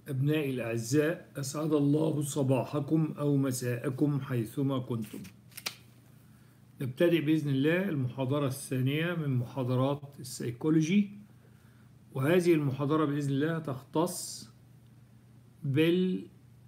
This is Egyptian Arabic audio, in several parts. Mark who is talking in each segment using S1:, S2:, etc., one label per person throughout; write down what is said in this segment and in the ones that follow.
S1: أبنائي الأعزاء أسعد الله صباحكم أو مساءكم حيثما كنتم نبتدئ بإذن الله المحاضرة الثانية من محاضرات السيكولوجي وهذه المحاضرة بإذن الله تختص بال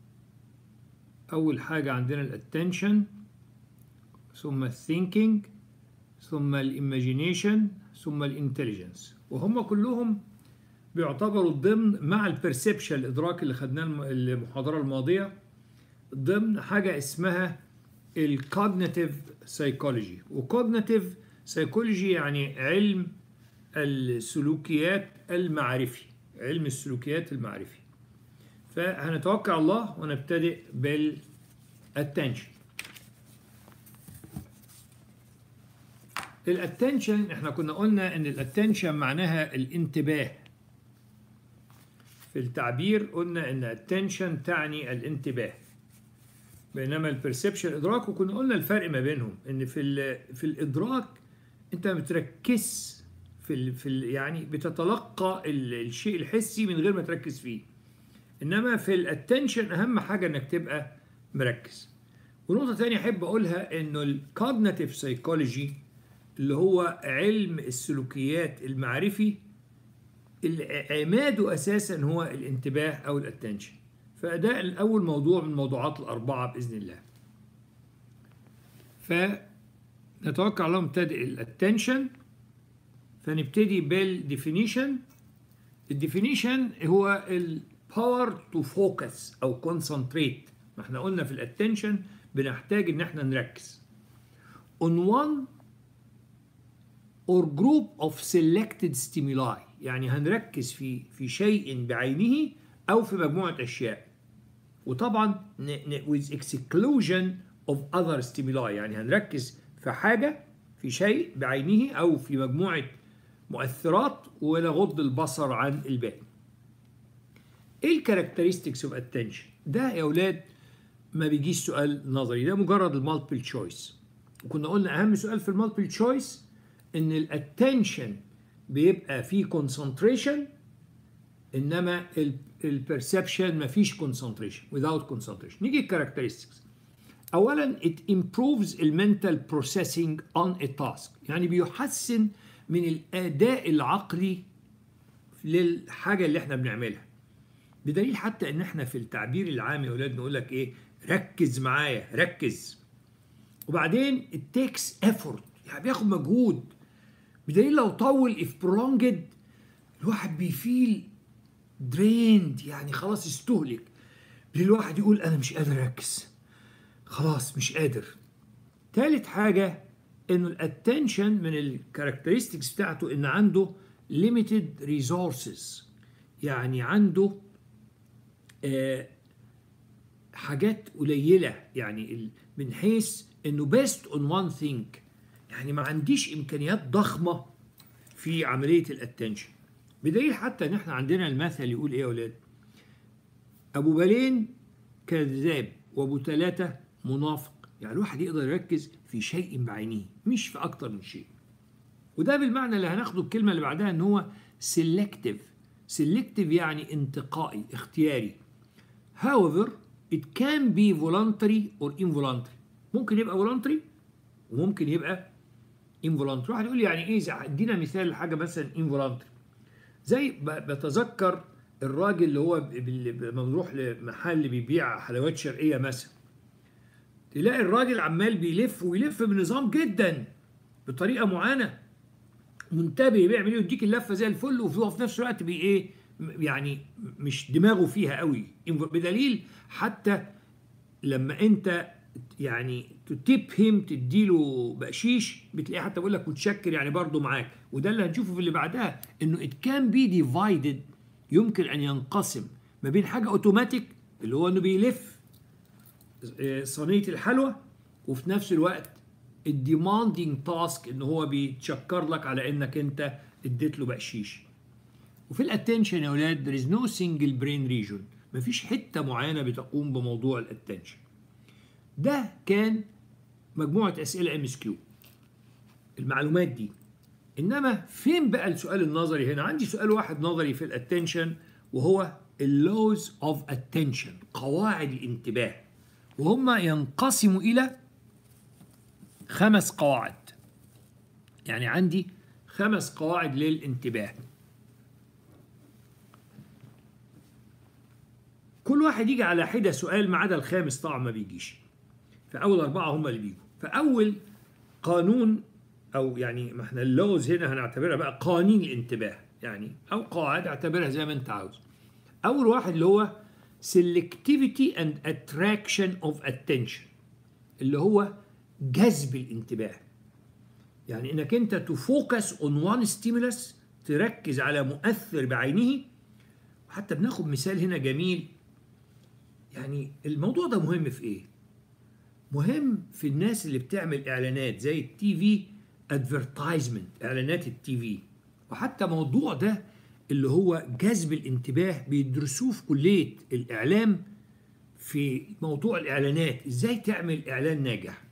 S1: أول حاجة عندنا الاتنشن ثم الثينكينج ثم الايماجينيشن ثم الانتليجنس وهم كلهم بيعتبروا ضمن مع البرسبشن الادراك اللي خدناه المحاضره الماضيه ضمن حاجه اسمها الكوجنيتيف سايكولوجي وكوجنيتيف سايكولوجي يعني علم السلوكيات المعرفي علم السلوكيات المعرفي فهنتوكل على الله ونبتدئ بالاتنشن الاتنشن احنا كنا قلنا ان الاتنشن معناها الانتباه في التعبير قلنا ان attention تعني الانتباه بينما البرسبشن الادراك وكنا قلنا الفرق ما بينهم ان في في الادراك انت ما بتركز في ال في ال يعني بتتلقى الشيء الحسي من غير ما تركز فيه انما في الاتنشن اهم حاجه انك تبقى مركز ونقطه ثانيه احب اقولها انه الكوجنيتيف سايكولوجي اللي هو علم السلوكيات المعرفي عماده اساسا هو الانتباه او الاتنشن فده الاول موضوع من الموضوعات الاربعه باذن الله فنتوقع لهم مبتدئ الاتنشن فنبتدي بالديفينيشن الديفينيشن هو الباور تو فوكس او كونسنتريت ما احنا قلنا في الاتنشن بنحتاج ان احنا نركز on one or group of selected stimuli يعني هنركز في في شيء بعينه او في مجموعه اشياء وطبعا with exclusion of other stimuli يعني هنركز في حاجه في شيء بعينه او في مجموعه مؤثرات ونغض البصر عن الباقي ايه الكاركترستكس اوف اتنشن ده يا اولاد ما بيجيش سؤال نظري ده مجرد المالتيبل تشويس وكنا قلنا اهم سؤال في المالتيبل تشويس ان الاتنشن بيبقى فيه كونسنتريشن انما البرسبشن ما فيش كونسنتريشن without concentration نيجي الكاركترستكس اولا it improves المنتال processing on a task يعني بيحسن من الاداء العقلي للحاجه اللي احنا بنعملها بدليل حتى ان احنا في التعبير العام يا اولاد نقول لك ايه ركز معايا ركز وبعدين it takes effort يعني بياخد مجهود بدليل لو طول if prolonged الواحد بيفيل دريند يعني خلاص استهلك بدليل الواحد يقول انا مش قادر اركز خلاص مش قادر تالت حاجة انه الاتنشن من الكاركترستكس بتاعته ان عنده limited resources يعني عنده آه حاجات قليلة يعني من حيث انه best on one thing يعني ما عنديش امكانيات ضخمه في عمليه الاتنشن بدليل حتى ان احنا عندنا المثل يقول ايه يا اولاد ابو بالين كذاب وابو ثلاثه منافق يعني الواحد يقدر يركز في شيء بعينه مش في اكتر من شيء وده بالمعنى اللي هناخده الكلمه اللي بعدها ان هو سيلكتيف سيلكتيف يعني انتقائي اختياري however it can be voluntary or involuntary ممكن يبقى voluntary وممكن يبقى انفولانتري واحد يقول لي يعني ايه ادينا مثال لحاجه مثلا انفولانتري زي بتذكر الراجل اللي هو لما بنروح لمحل بيبيع حلويات شرقيه مثلا تلاقي الراجل عمال بيلف ويلف بنظام جدا بطريقه معينه منتبه بيعمل ايه يديك اللفه زي الفل وفي في نفس الوقت بي ايه يعني مش دماغه فيها قوي بدليل حتى لما انت يعني تتيب هيم تديله بقشيش بتلاقيه حتى بيقول لك متشكر يعني برضه معاك وده اللي هنشوفه في اللي بعدها انه ات كان بي ديفايدد يمكن ان ينقسم ما بين حاجه اوتوماتيك اللي هو انه بيلف صينيه الحلوى وفي نفس الوقت الديماندينج تاسك ان هو بيتشكر لك على انك انت اديت له بقشيش وفي الاتنشن يا اولاد there is no single brain region مفيش حته معينه بتقوم بموضوع الاتنشن ده كان مجموعة أسئلة ام اس كيو المعلومات دي إنما فين بقى السؤال النظري هنا عندي سؤال واحد نظري في الاتنشن وهو اللوز اوف اتنشن قواعد الانتباه وهم ينقسموا الى خمس قواعد يعني عندي خمس قواعد للانتباه كل واحد يجي على حدة سؤال ما عدا الخامس طبعا ما بيجيش فأول أربعة هم اللي بيجوا فأول قانون أو يعني ما احنا اللوز هنا هنعتبرها بقى قوانين الانتباه يعني أو قواعد اعتبرها زي ما أنت عاوز أول واحد اللي هو selectivity and attraction of attention اللي هو جذب الانتباه يعني انك انت تفوكس اون وان ستيمولس تركز على مؤثر بعينه وحتى بناخد مثال هنا جميل يعني الموضوع ده مهم في ايه مهم في الناس اللي بتعمل اعلانات زي التي في ادفرتايزمنت اعلانات التي في وحتى موضوع ده اللي هو جذب الانتباه بيدرسوه في كليه الاعلام في موضوع الاعلانات ازاي تعمل اعلان ناجح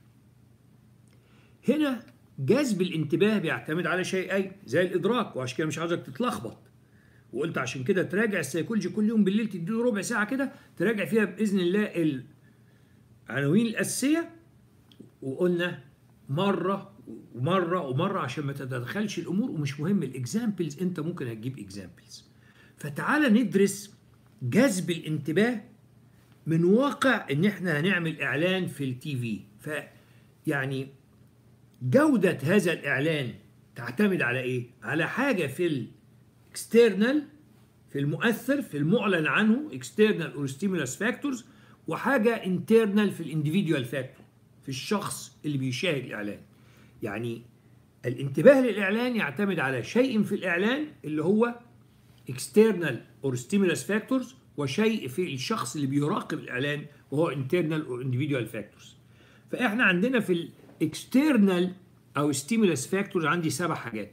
S1: هنا جذب الانتباه بيعتمد على شيئين زي الادراك وعشان كده مش عاوزك تتلخبط وقلت عشان كده تراجع السيكولوجي كل يوم بالليل تديله ربع ساعه كده تراجع فيها باذن الله العناوين الاساسيه وقلنا مره ومره ومره عشان ما تتدخلش الامور ومش مهم الاكزامبلز انت ممكن هتجيب اكزامبلز فتعالى ندرس جذب الانتباه من واقع ان احنا هنعمل اعلان في التي في ف يعني جودة هذا الإعلان تعتمد على إيه؟ على حاجة في الاكسترنال في المؤثر في المعلن عنه external or stimulus factors وحاجة internal في الانديفيديوال فاكتور في الشخص اللي بيشاهد الإعلان يعني الانتباه للإعلان يعتمد على شيء في الإعلان اللي هو external or stimulus factors وشيء في الشخص اللي بيراقب الإعلان وهو internal or individual factors فإحنا عندنا في الاكسترنال او ستيمولس فاكتورز عندي سبع حاجات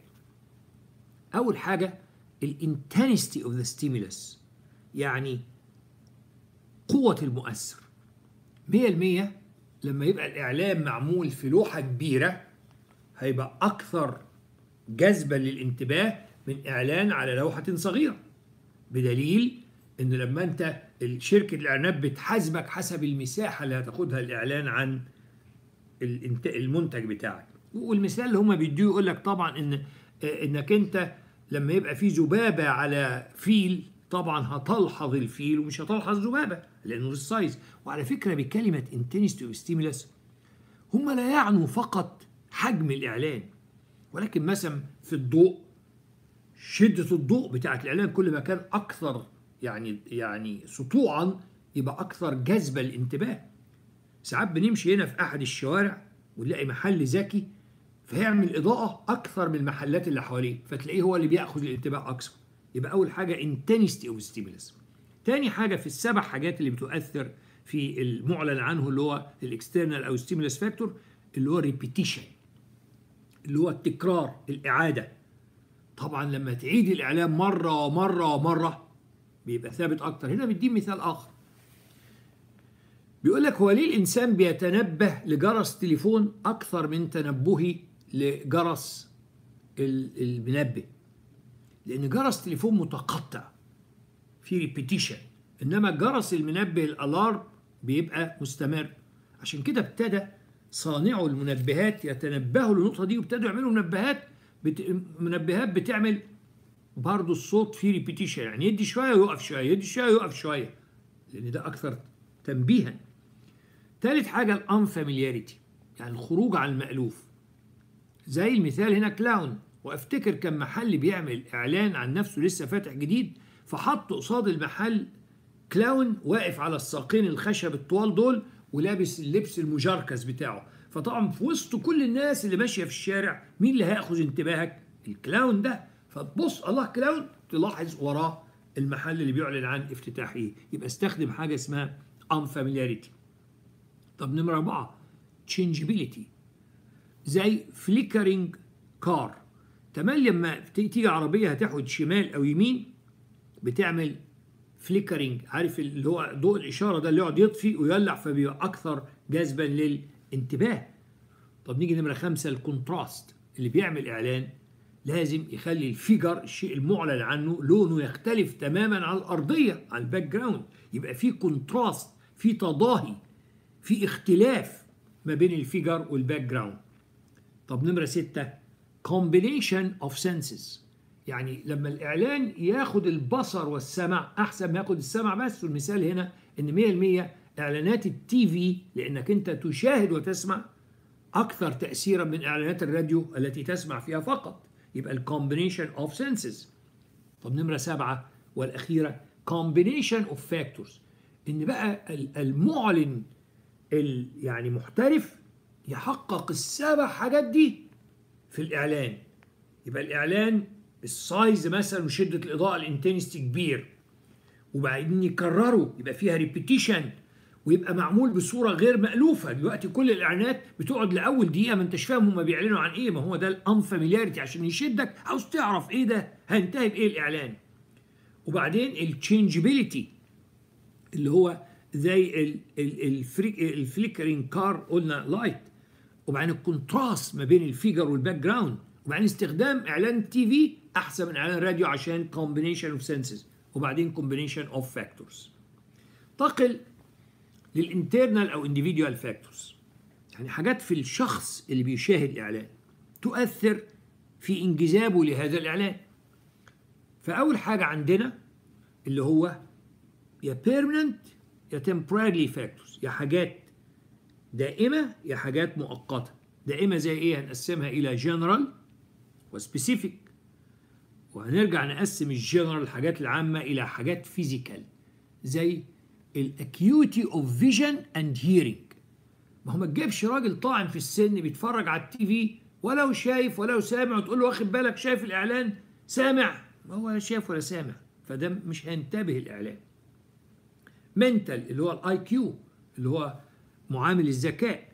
S1: اول حاجه الانتنستي اوف ذا ستيمولس يعني قوه المؤثر 100% لما يبقى الاعلام معمول في لوحه كبيره هيبقى اكثر جذبا للانتباه من اعلان على لوحه صغيره بدليل ان لما انت شركه الاعلانات بتحاسبك حسب المساحه اللي هتاخدها الاعلان عن المنتج بتاعك والمثال اللي هم بيدوه يقول لك طبعا ان انك انت لما يبقى في ذبابه على فيل طبعا هتلحظ الفيل ومش هتلحظ ذبابه لانه السايز وعلى فكره بكلمه انتنستي اوف ستيمولس هم لا يعنوا فقط حجم الاعلان ولكن مثلا في الضوء شده الضوء بتاعت الاعلان كل ما كان اكثر يعني يعني سطوعا يبقى اكثر جذب الانتباه ساعات بنمشي هنا في احد الشوارع ونلاقي محل ذكي فيعمل اضاءه اكثر من المحلات اللي حواليه فتلاقيه هو اللي بياخذ الانتباه اكثر يبقى اول حاجه انتنستي اوف ستيمولس تاني حاجه في السبع حاجات اللي بتؤثر في المعلن عنه اللي هو الاكسترنال او ستيمولس فاكتور اللي هو ريبيتيشن اللي هو التكرار الاعاده طبعا لما تعيد الاعلان مره ومره ومره بيبقى ثابت اكتر هنا بدي مثال اخر بيقول لك هو ليه الانسان بيتنبه لجرس تليفون اكثر من تنبهي لجرس المنبه لان جرس تليفون متقطع في ريبيتيشن انما جرس المنبه الالارم بيبقى مستمر عشان كده ابتدى صانعوا المنبهات يتنبهوا للنقطه دي وابتدوا يعملوا منبهات بت... منبهات بتعمل برضه الصوت فيه ريبيتيشن يعني يدي شويه ويقف شويه يدي شويه ويقف شويه لان ده اكثر تنبيها ثالث حاجه الانفاميلياريتي يعني الخروج عن المالوف زي المثال هنا كلاون وافتكر كان محل بيعمل اعلان عن نفسه لسه فاتح جديد فحط قصاد المحل كلاون واقف على الساقين الخشب الطوال دول ولابس اللبس المجركس بتاعه فطبعا في وسط كل الناس اللي ماشيه في الشارع مين اللي هياخذ انتباهك الكلاون ده فتبص الله كلاون تلاحظ وراه المحل اللي بيعلن عن افتتاحه يبقى استخدم حاجه اسمها unfamiliarity طب نمرة أربعة changeability زي flickering car تمام لما تيجي عربية هتاخد شمال أو يمين بتعمل فليكرنج عارف اللي هو ضوء الإشارة ده اللي يقعد يطفي ويولع فبيبقى أكثر جذبا للانتباه طب نيجي نمرة خمسة الكونتراست اللي بيعمل إعلان لازم يخلي الفيجر الشيء المعلن عنه لونه يختلف تماما عن الارضيه عن الباك جراوند يبقى في كونتراست في تضاهي في اختلاف ما بين الفيجر والباك جراوند طب نمره ستة combination of senses يعني لما الاعلان ياخد البصر والسمع احسن ما ياخد السمع بس والمثال هنا ان 100% اعلانات التي في لانك انت تشاهد وتسمع اكثر تاثيرا من اعلانات الراديو التي تسمع فيها فقط يبقى الكومبينيشن اوف سنسز طب نمره سبعه والاخيره combination اوف فاكتورز ان بقى المعلن يعني محترف يحقق السبع حاجات دي في الاعلان يبقى الاعلان السايز مثلا وشده الاضاءه الانتنستي كبير وبعدين يكرروا يبقى فيها ريبيتيشن ويبقى معمول بصوره غير مالوفه دلوقتي كل الاعلانات بتقعد لاول دقيقه ما انتش فاهم هم بيعلنوا عن ايه ما هو ده الانفاميلياريتي عشان يشدك عاوز تعرف ايه ده هينتهي بايه الاعلان وبعدين التشينجبيليتي اللي هو زي الفليكرينج كار قلنا لايت وبعدين الكونتراست ما بين الفيجر والباك جراوند وبعدين استخدام اعلان تي في احسن من اعلان راديو عشان كومبينيشن اوف سنسز وبعدين كومبينيشن اوف فاكتورز تقل للانترنال او individual فاكتورز يعني حاجات في الشخص اللي بيشاهد الاعلان تؤثر في انجذابه لهذا الاعلان فاول حاجه عندنا اللي هو يا permanent يا temporarily فاكتورز يا حاجات دائمه يا حاجات مؤقته دائمه زي ايه هنقسمها الى جنرال وسبيسيفيك وهنرجع نقسم الجنرال الحاجات العامه الى حاجات فيزيكال زي الاكيوتي اوف فيجن اند هيرنج ما هو ما تجيبش راجل طاعن في السن بيتفرج على التي في ولا شايف ولا سامع وتقول له واخد بالك شايف الاعلان سامع ما هو لا شايف ولا سامع فده مش هينتبه الاعلان منتال اللي هو الاي كيو اللي هو معامل الذكاء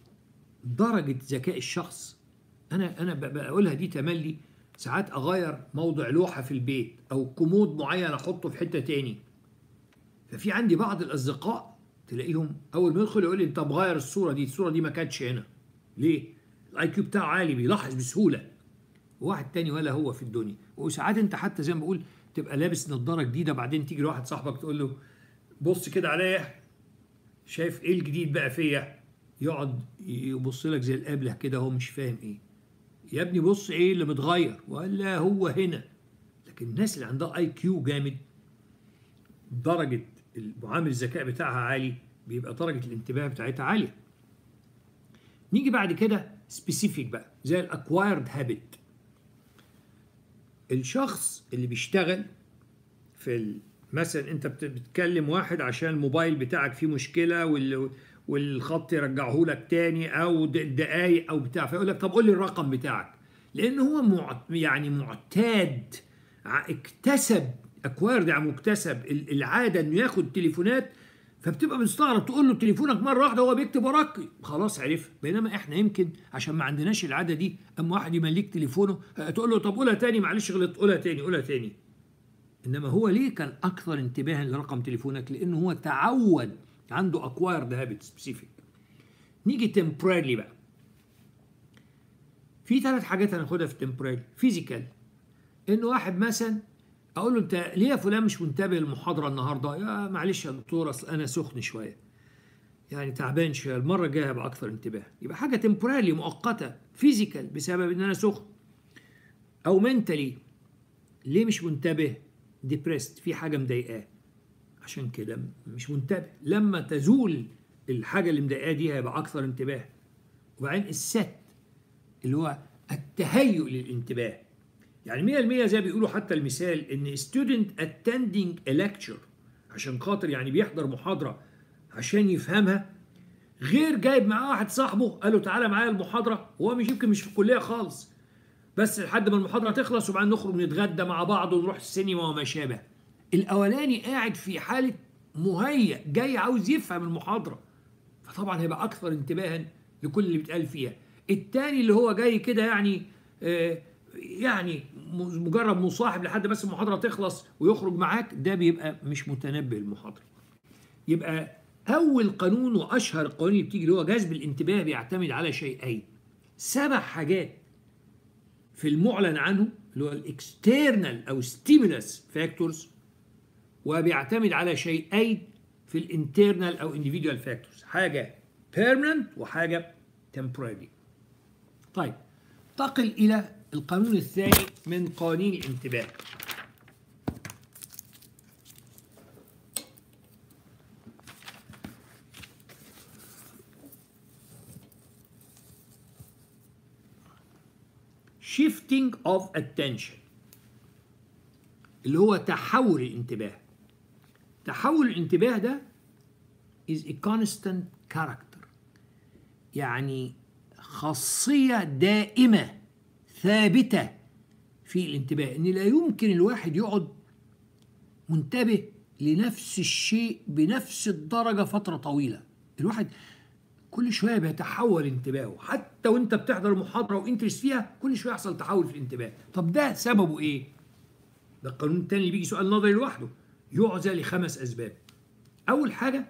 S1: درجه ذكاء الشخص انا انا بقولها دي تملي ساعات اغير موضع لوحه في البيت او كومود معين احطه في حته تاني ففي عندي بعض الاصدقاء تلاقيهم اول ما يدخل يقول لي انت مغير الصوره دي الصوره دي ما كانتش هنا ليه الاي كيو بتاعه عالي بيلاحظ بسهوله واحد تاني ولا هو في الدنيا وساعات انت حتى زي ما بقول تبقى لابس نظاره جديده بعدين تيجي لواحد صاحبك تقول له بص كده عليا شايف ايه الجديد بقى فيا يقعد يبص لك زي القابله كده هو مش فاهم ايه يا ابني بص ايه اللي متغير ولا هو هنا لكن الناس اللي عندها اي كيو جامد درجه معامل الذكاء بتاعها عالي بيبقى درجه الانتباه بتاعتها عاليه نيجي بعد كده سبيسيفيك بقى زي الاكوايرد هابت الشخص اللي بيشتغل في مثلا انت بتكلم واحد عشان الموبايل بتاعك فيه مشكله وال والخط يرجعه لك تاني او دقايق او بتاع فيقول لك طب قول لي الرقم بتاعك لان هو مع يعني معتاد اكتسب اكوارد يعني مكتسب العاده انه ياخد تليفونات فبتبقى مستغرب تقول له تليفونك مره واحده هو بيكتب وراك خلاص عرف بينما احنا يمكن عشان ما عندناش العاده دي اما واحد يمليك تليفونه تقول له طب قولها تاني معلش غلط قولها تاني قولها تاني انما هو ليه كان اكثر انتباها لرقم تليفونك لانه هو تعود عنده اكوايرد هابت سبيسيفيك نيجي تمبرالي بقى في ثلاث حاجات هناخدها في تمبرالي فيزيكال ان واحد مثلا اقول له انت ليه يا فلان مش منتبه للمحاضره النهارده يا معلش يا دكتور اصل انا سخن شويه يعني تعبان شويه المره الجايه هبقى اكثر انتباه يبقى حاجه تمبرالي مؤقته فيزيكال بسبب ان انا سخن او منتلي ليه مش منتبه ديبريست في حاجه مضايقاه عشان كده مش منتبه لما تزول الحاجه اللي مضايقاه دي هيبقى اكثر انتباه وبعدين الست اللي هو التهيؤ للانتباه يعني 100% زي بيقولوا حتى المثال ان student attending a lecture عشان خاطر يعني بيحضر محاضره عشان يفهمها غير جايب معاه واحد صاحبه قال له تعالى معايا المحاضره وهو مش يمكن مش في الكليه خالص بس لحد ما المحاضره تخلص وبعدين نخرج نتغدى مع بعض ونروح السينما وما شابه الاولاني قاعد في حاله مهيأ جاي عاوز يفهم المحاضره فطبعا هيبقى اكثر انتباها لكل اللي بيتقال فيها التاني اللي هو جاي كده يعني آه يعني مجرد مصاحب لحد بس المحاضره تخلص ويخرج معاك ده بيبقى مش متنبه المحاضره يبقى اول قانون واشهر القوانين اللي بتيجي اللي هو جذب الانتباه بيعتمد على شيئين سبع حاجات في المعلن عنه اللي هو الاكسترنال او ستيمولس فاكتورز وبيعتمد على شيئين في الانترنال او individual فاكتورز حاجه permanent وحاجه temporary طيب انتقل الى القانون الثاني من قوانين الانتباه shifting of attention اللي هو تحول الانتباه تحول الانتباه ده is a constant character يعني خاصية دائمة ثابتة في الانتباه ان لا يمكن الواحد يقعد منتبه لنفس الشيء بنفس الدرجة فترة طويلة الواحد كل شوية بيتحول انتباهه حتى وانت بتحضر محاضرة وانترست فيها كل شوية يحصل تحول في الانتباه طب ده سببه ايه ده القانون التاني اللي بيجي سؤال نظري لوحده يعزى لخمس اسباب اول حاجة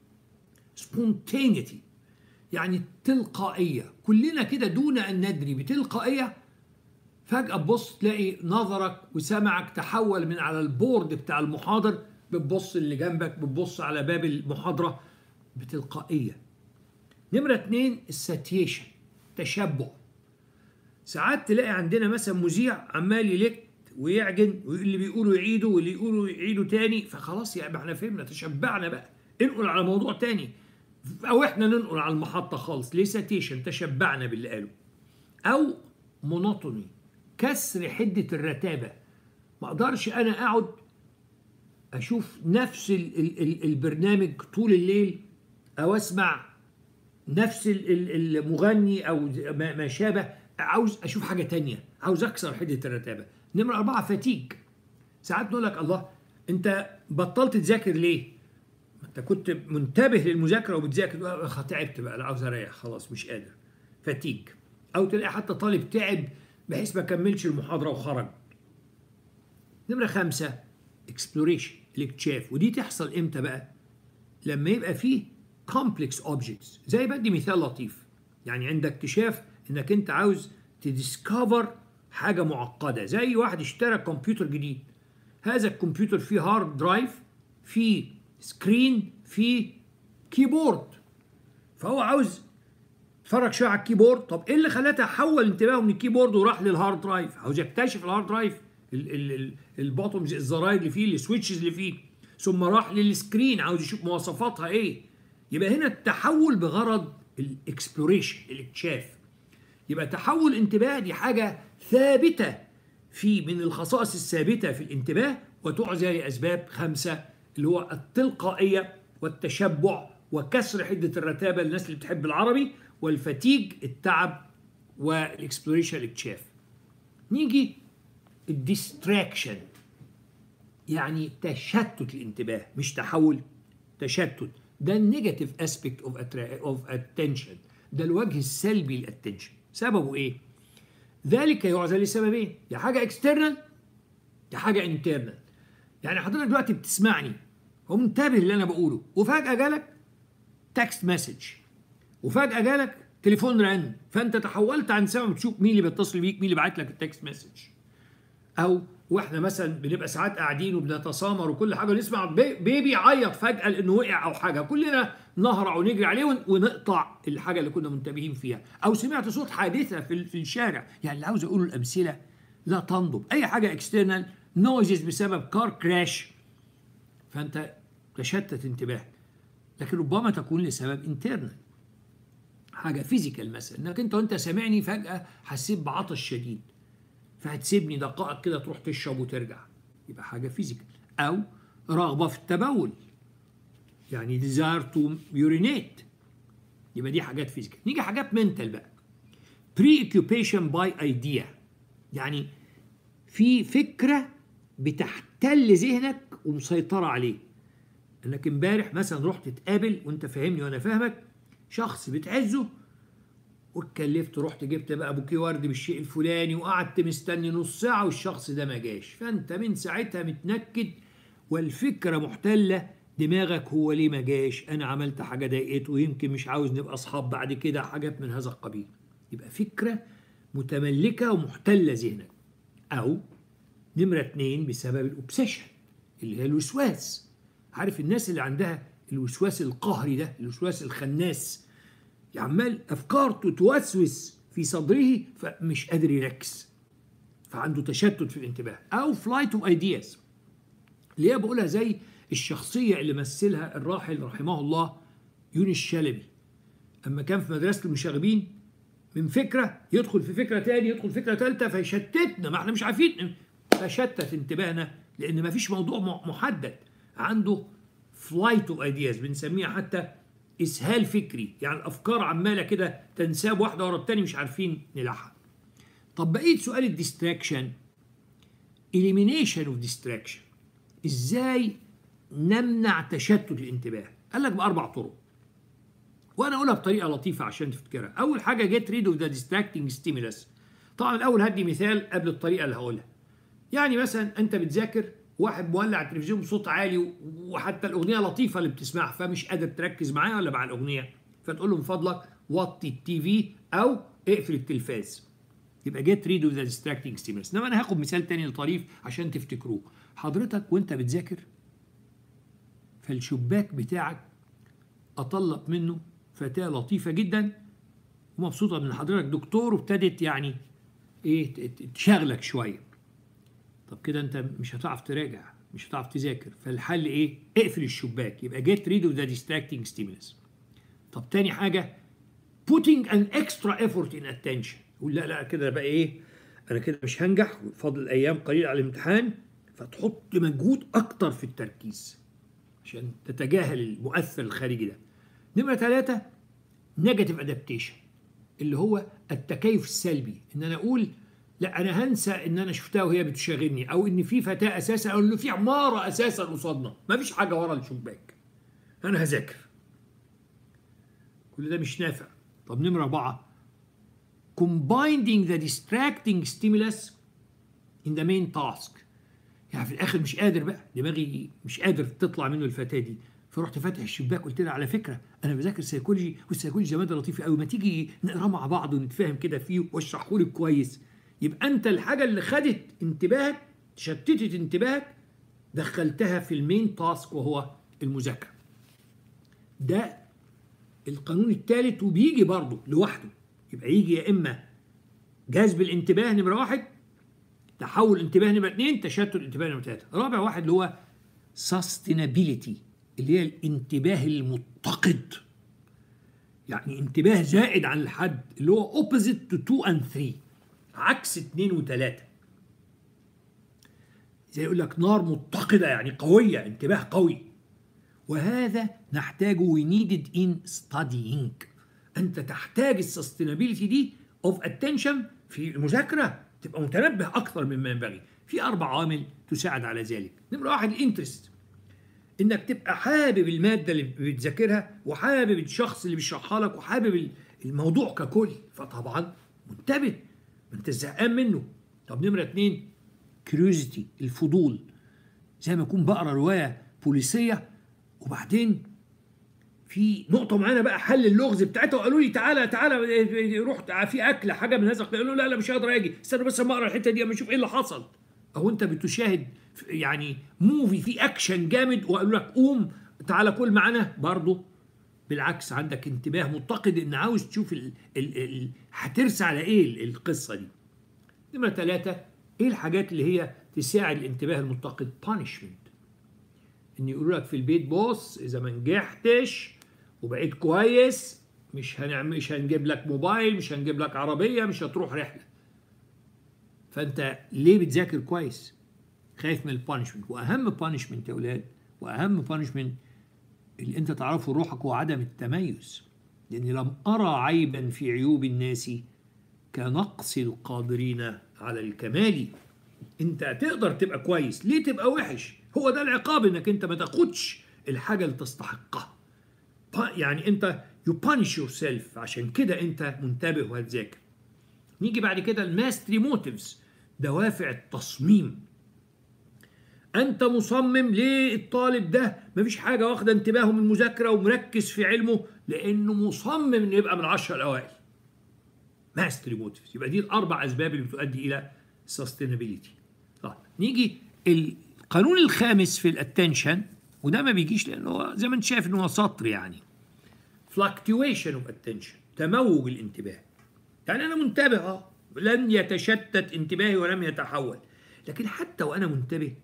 S1: spontaneity يعني التلقائية كلنا كده دون أن ندري بتلقائية فجأة تبص تلاقي نظرك وسمعك تحول من على البورد بتاع المحاضر بتبص اللي جنبك بتبص على باب المحاضرة بتلقائية نمرة اتنين الساتيشن تشبع ساعات تلاقي عندنا مثلا مذيع عمال يلك ويعجن واللي بيقولوا يعيدوا واللي يقولوا يعيدوا تاني فخلاص يعني احنا فهمنا تشبعنا بقى انقل على موضوع تاني او احنا ننقل على المحطه خالص ليه ساتيشن تشبعنا باللي قاله او مونوتوني كسر حده الرتابه ما اقدرش انا اقعد اشوف نفس ال ال ال البرنامج طول الليل او اسمع نفس ال ال المغني او ما ما شابه عاوز اشوف حاجه تانية عاوز اكسر حده الرتابه نمره اربعه فتيج ساعات نقول لك الله انت بطلت تذاكر ليه انت كنت منتبه للمذاكره وبتذاكر أخ تعبت بقى لا عاوز اريح خلاص مش قادر فتيج او تلاقي حتى طالب تعب بحيث ما كملش المحاضره وخرج نمره خمسة اكسبلوريشن الاكتشاف ودي تحصل امتى بقى لما يبقى فيه كومبلكس اوبجكتس زي بدي مثال لطيف يعني عند اكتشاف انك انت عاوز تديسكفر حاجه معقده زي واحد اشترى كمبيوتر جديد هذا الكمبيوتر فيه هارد درايف فيه سكرين فيه كيبورد فهو عاوز اتفرج شويه على الكيبورد طب ايه اللي خلاه تحول انتباهه من الكيبورد وراح للهارد درايف عاوز يكتشف الهارد درايف البوتومز الزراير اللي فيه السويتشز اللي فيه ثم راح للسكرين عاوز يشوف مواصفاتها ايه يبقى هنا التحول بغرض الاكسبلوريشن الاكتشاف يبقى تحول انتباه دي حاجه ثابته في من الخصائص الثابته في الانتباه وتعزى لاسباب خمسه اللي هو التلقائيه والتشبع وكسر حده الرتابه للناس اللي بتحب العربي والفتيج التعب والاكسبلوريشن الاكتشاف نيجي الديستراكشن يعني تشتت الانتباه مش تحول تشتت ده النيجاتيف اسبيكت اوف اوف اتنشن ده الوجه السلبي للاتنشن سببه ايه ذلك يعزى لسببين يا حاجه اكسترنال يا حاجه انترنال يعني حضرتك دلوقتي بتسمعني ومنتبه اللي انا بقوله وفجاه جالك تكست مسج وفجاه جالك تليفون رن فانت تحولت عن سبب تشوف مين اللي بيتصل بيك مين اللي بعت لك التكست مسج او واحنا مثلا بنبقى ساعات قاعدين وبنتسامر وكل حاجه نسمع بيبي يعيط فجاه لانه وقع او حاجه كلنا نهرع ونجري عليه ونقطع الحاجه اللي كنا منتبهين فيها او سمعت صوت حادثه في في الشارع يعني اللي عاوز اقوله الامثله لا تنضب اي حاجه اكسترنال نويزز بسبب كار كراش فانت تشتت انتباهك لكن ربما تكون لسبب انترنال حاجه فيزيكال مثلا انك انت وانت سامعني فجاه حسيت بعطش شديد فهتسيبني دقائق كده تروح تشرب وترجع يبقى حاجه فيزيكال او رغبه في التبول يعني desire to urinate يبقى دي حاجات فيزيكال نيجي حاجات منتال بقى preoccupation by idea يعني في فكره بتحتل ذهنك ومسيطره عليه انك امبارح مثلا رحت تقابل وانت فاهمني وانا فاهمك شخص بتعزه واتكلفت رحت جبت بقى بوكيه ورد بالشيء الفلاني وقعدت مستني نص ساعه والشخص ده ما جاش فانت من ساعتها متنكد والفكره محتله دماغك هو ليه ما جاش انا عملت حاجه ضايقته ويمكن مش عاوز نبقى اصحاب بعد كده حاجات من هذا القبيل يبقى فكره متملكة ومحتلة ذهنك أو نمرة اتنين بسبب الأوبسيشن اللي هي الوسواس عارف الناس اللي عندها الوسواس القهري ده الوسواس الخناس عمال أفكار تتوسوس في صدره فمش قادر يركز فعنده تشتت في الانتباه أو فلايت اوف ايدياز اللي هي بقولها زي الشخصية اللي مثلها الراحل رحمه الله يونس الشلبي أما كان في مدرسة المشاغبين من فكرة يدخل في فكرة تاني يدخل في فكرة تالتة فيشتتنا ما احنا مش عارفين فشتت انتباهنا لأن ما فيش موضوع محدد عنده فلايت اوف ايدياز بنسميها حتى اسهال فكري يعني الافكار عماله كده تنساب واحده ورا الثانيه مش عارفين نلحق طب بقيت سؤال الديستراكشن elimination اوف ديستراكشن ازاي نمنع تشتت الانتباه قال لك باربع طرق وانا اقولها بطريقه لطيفه عشان تفتكرها اول حاجه جيت ريد اوف ذا ديستراكتنج ستيمولس طبعا الاول هدي مثال قبل الطريقه اللي هقولها يعني مثلا انت بتذاكر واحد مولع التلفزيون بصوت عالي وحتى الاغنيه لطيفه اللي بتسمعها فمش قادر تركز معاها ولا مع الاغنيه فتقول له من فضلك وطي التي في او اقفل التلفاز يبقى جيت ريد اوف ذا ديستراكتنج ستيمولس انما انا هاخد مثال تاني لطريف عشان تفتكروه حضرتك وانت بتذاكر فالشباك بتاعك اطلق منه فتاه لطيفه جدا ومبسوطه من حضرتك دكتور وابتدت يعني ايه تشغلك شويه طب كده انت مش هتعرف تراجع مش هتعرف تذاكر فالحل ايه اقفل الشباك يبقى get rid of the distracting stimulus طب تاني حاجه putting an extra effort in attention يقول لا لا كده بقى ايه انا كده مش هنجح فاضل ايام قليله على الامتحان فتحط مجهود اكتر في التركيز عشان تتجاهل المؤثر الخارجي ده نمره ثلاثة نيجاتيف ادابتيشن اللي هو التكيف السلبي ان انا اقول لا انا هنسى ان انا شفتها وهي بتشاغلني او ان في فتاه اساسا او ان في عماره اساسا قصادنا ما فيش حاجه ورا الشباك انا هذاكر كل ده مش نافع طب نمره اربعه combining the distracting stimulus in the main task يعني في الاخر مش قادر بقى دماغي مش قادر تطلع منه الفتاه دي فرحت فاتح الشباك قلت لها على فكره انا بذاكر سيكولوجي والسيكولوجي زمان ده لطيف قوي ما تيجي نقرا مع بعض ونتفاهم كده فيه واشرحه لك كويس يبقى انت الحاجه اللي خدت انتباهك شتتت انتباهك دخلتها في المين تاسك وهو المذاكره ده القانون الثالث وبيجي برضه لوحده يبقى يجي يا اما جذب الانتباه نمره واحد تحول الانتباه نمره اثنين تشتت الانتباه نمره ثلاثه رابع واحد اللي هو sustainability اللي هي الانتباه المتقد يعني انتباه زائد عن الحد اللي هو opposite to 2 and 3 عكس 2 و3 زي يقول لك نار متقدة يعني قوية انتباه قوي وهذا نحتاجه we needed in studying أنت تحتاج السستينابيلتي دي of attention في المذاكرة تبقى متنبه أكثر مما ينبغي في أربع عوامل تساعد على ذلك نمرة واحد الانترست انك تبقى حابب الماده اللي بتذاكرها وحابب الشخص اللي بيشرحها لك وحابب الموضوع ككل فطبعا منتبه ما انت زهقان منه طب نمره اتنين كيوريوزيتي الفضول زي ما اكون بقرا روايه بوليسيه وبعدين في نقطة معينة بقى حل اللغز بتاعتها وقالوا لي تعالى تعالى روح في أكل حاجة من هذا قالوا لا لا مش هقدر أجي استنى بس أما أقرا الحتة دي أما أشوف إيه اللي حصل أو أنت بتشاهد يعني موفي في اكشن جامد وقالوا لك قوم تعالى كل معانا برضه بالعكس عندك انتباه متقد ان عاوز تشوف ال ال ال هترسى على ايه القصه دي نمره ثلاثة ايه الحاجات اللي هي تساعد الانتباه المتقد بانشمنت ان يقولوا لك في البيت بص اذا ما نجحتش وبقيت كويس مش هنعمل مش هنجيب لك موبايل مش هنجيب لك عربيه مش هتروح رحله فانت ليه بتذاكر كويس خايف من البانشمنت واهم بانشمنت يا اولاد واهم بانشمنت اللي انت تعرفه روحك هو عدم التميز لاني لم ارى عيبا في عيوب الناس كنقص القادرين على الكمال انت تقدر تبقى كويس ليه تبقى وحش هو ده العقاب انك انت ما تاخدش الحاجه اللي تستحقها يعني انت يو بانش يور سيلف عشان كده انت منتبه وهتذاكر نيجي بعد كده الماستري موتيفز دوافع التصميم انت مصمم ليه الطالب ده مفيش حاجه واخده انتباهه من المذاكره ومركز في علمه لانه مصمم انه يبقى من العشره الاوائل ماستري موتيفز يبقى دي الاربع اسباب اللي بتؤدي الى سستينابيلتي طيب نيجي القانون الخامس في الاتنشن وده ما بيجيش لانه هو زي ما انت شايف ان هو سطر يعني fluctuation of attention تموج الانتباه يعني انا منتبه اه لن يتشتت انتباهي ولم يتحول لكن حتى وانا منتبه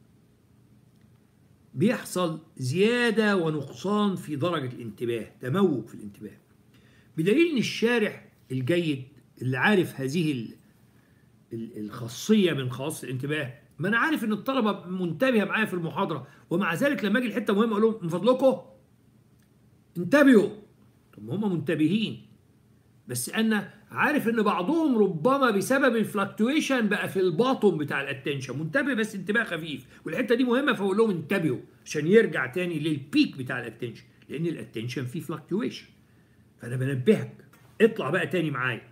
S1: بيحصل زيادة ونقصان في درجة الانتباه تموج في الانتباه بدليل ان الشارح الجيد اللي عارف هذه الخاصية من خواص الانتباه ما انا عارف ان الطلبة منتبهة معايا في المحاضرة ومع ذلك لما اجي الحتة مهمة اقول لهم من فضلكم انتبهوا طب هم منتبهين بس انا عارف ان بعضهم ربما بسبب الفلكتويشن بقى في الباطن بتاع الاتنشن منتبه بس انتباه خفيف والحته دي مهمه فاقول لهم انتبهوا عشان يرجع تاني للبيك بتاع الاتنشن لان الاتنشن فيه فلكتويشن فانا بنبهك اطلع بقى تاني معايا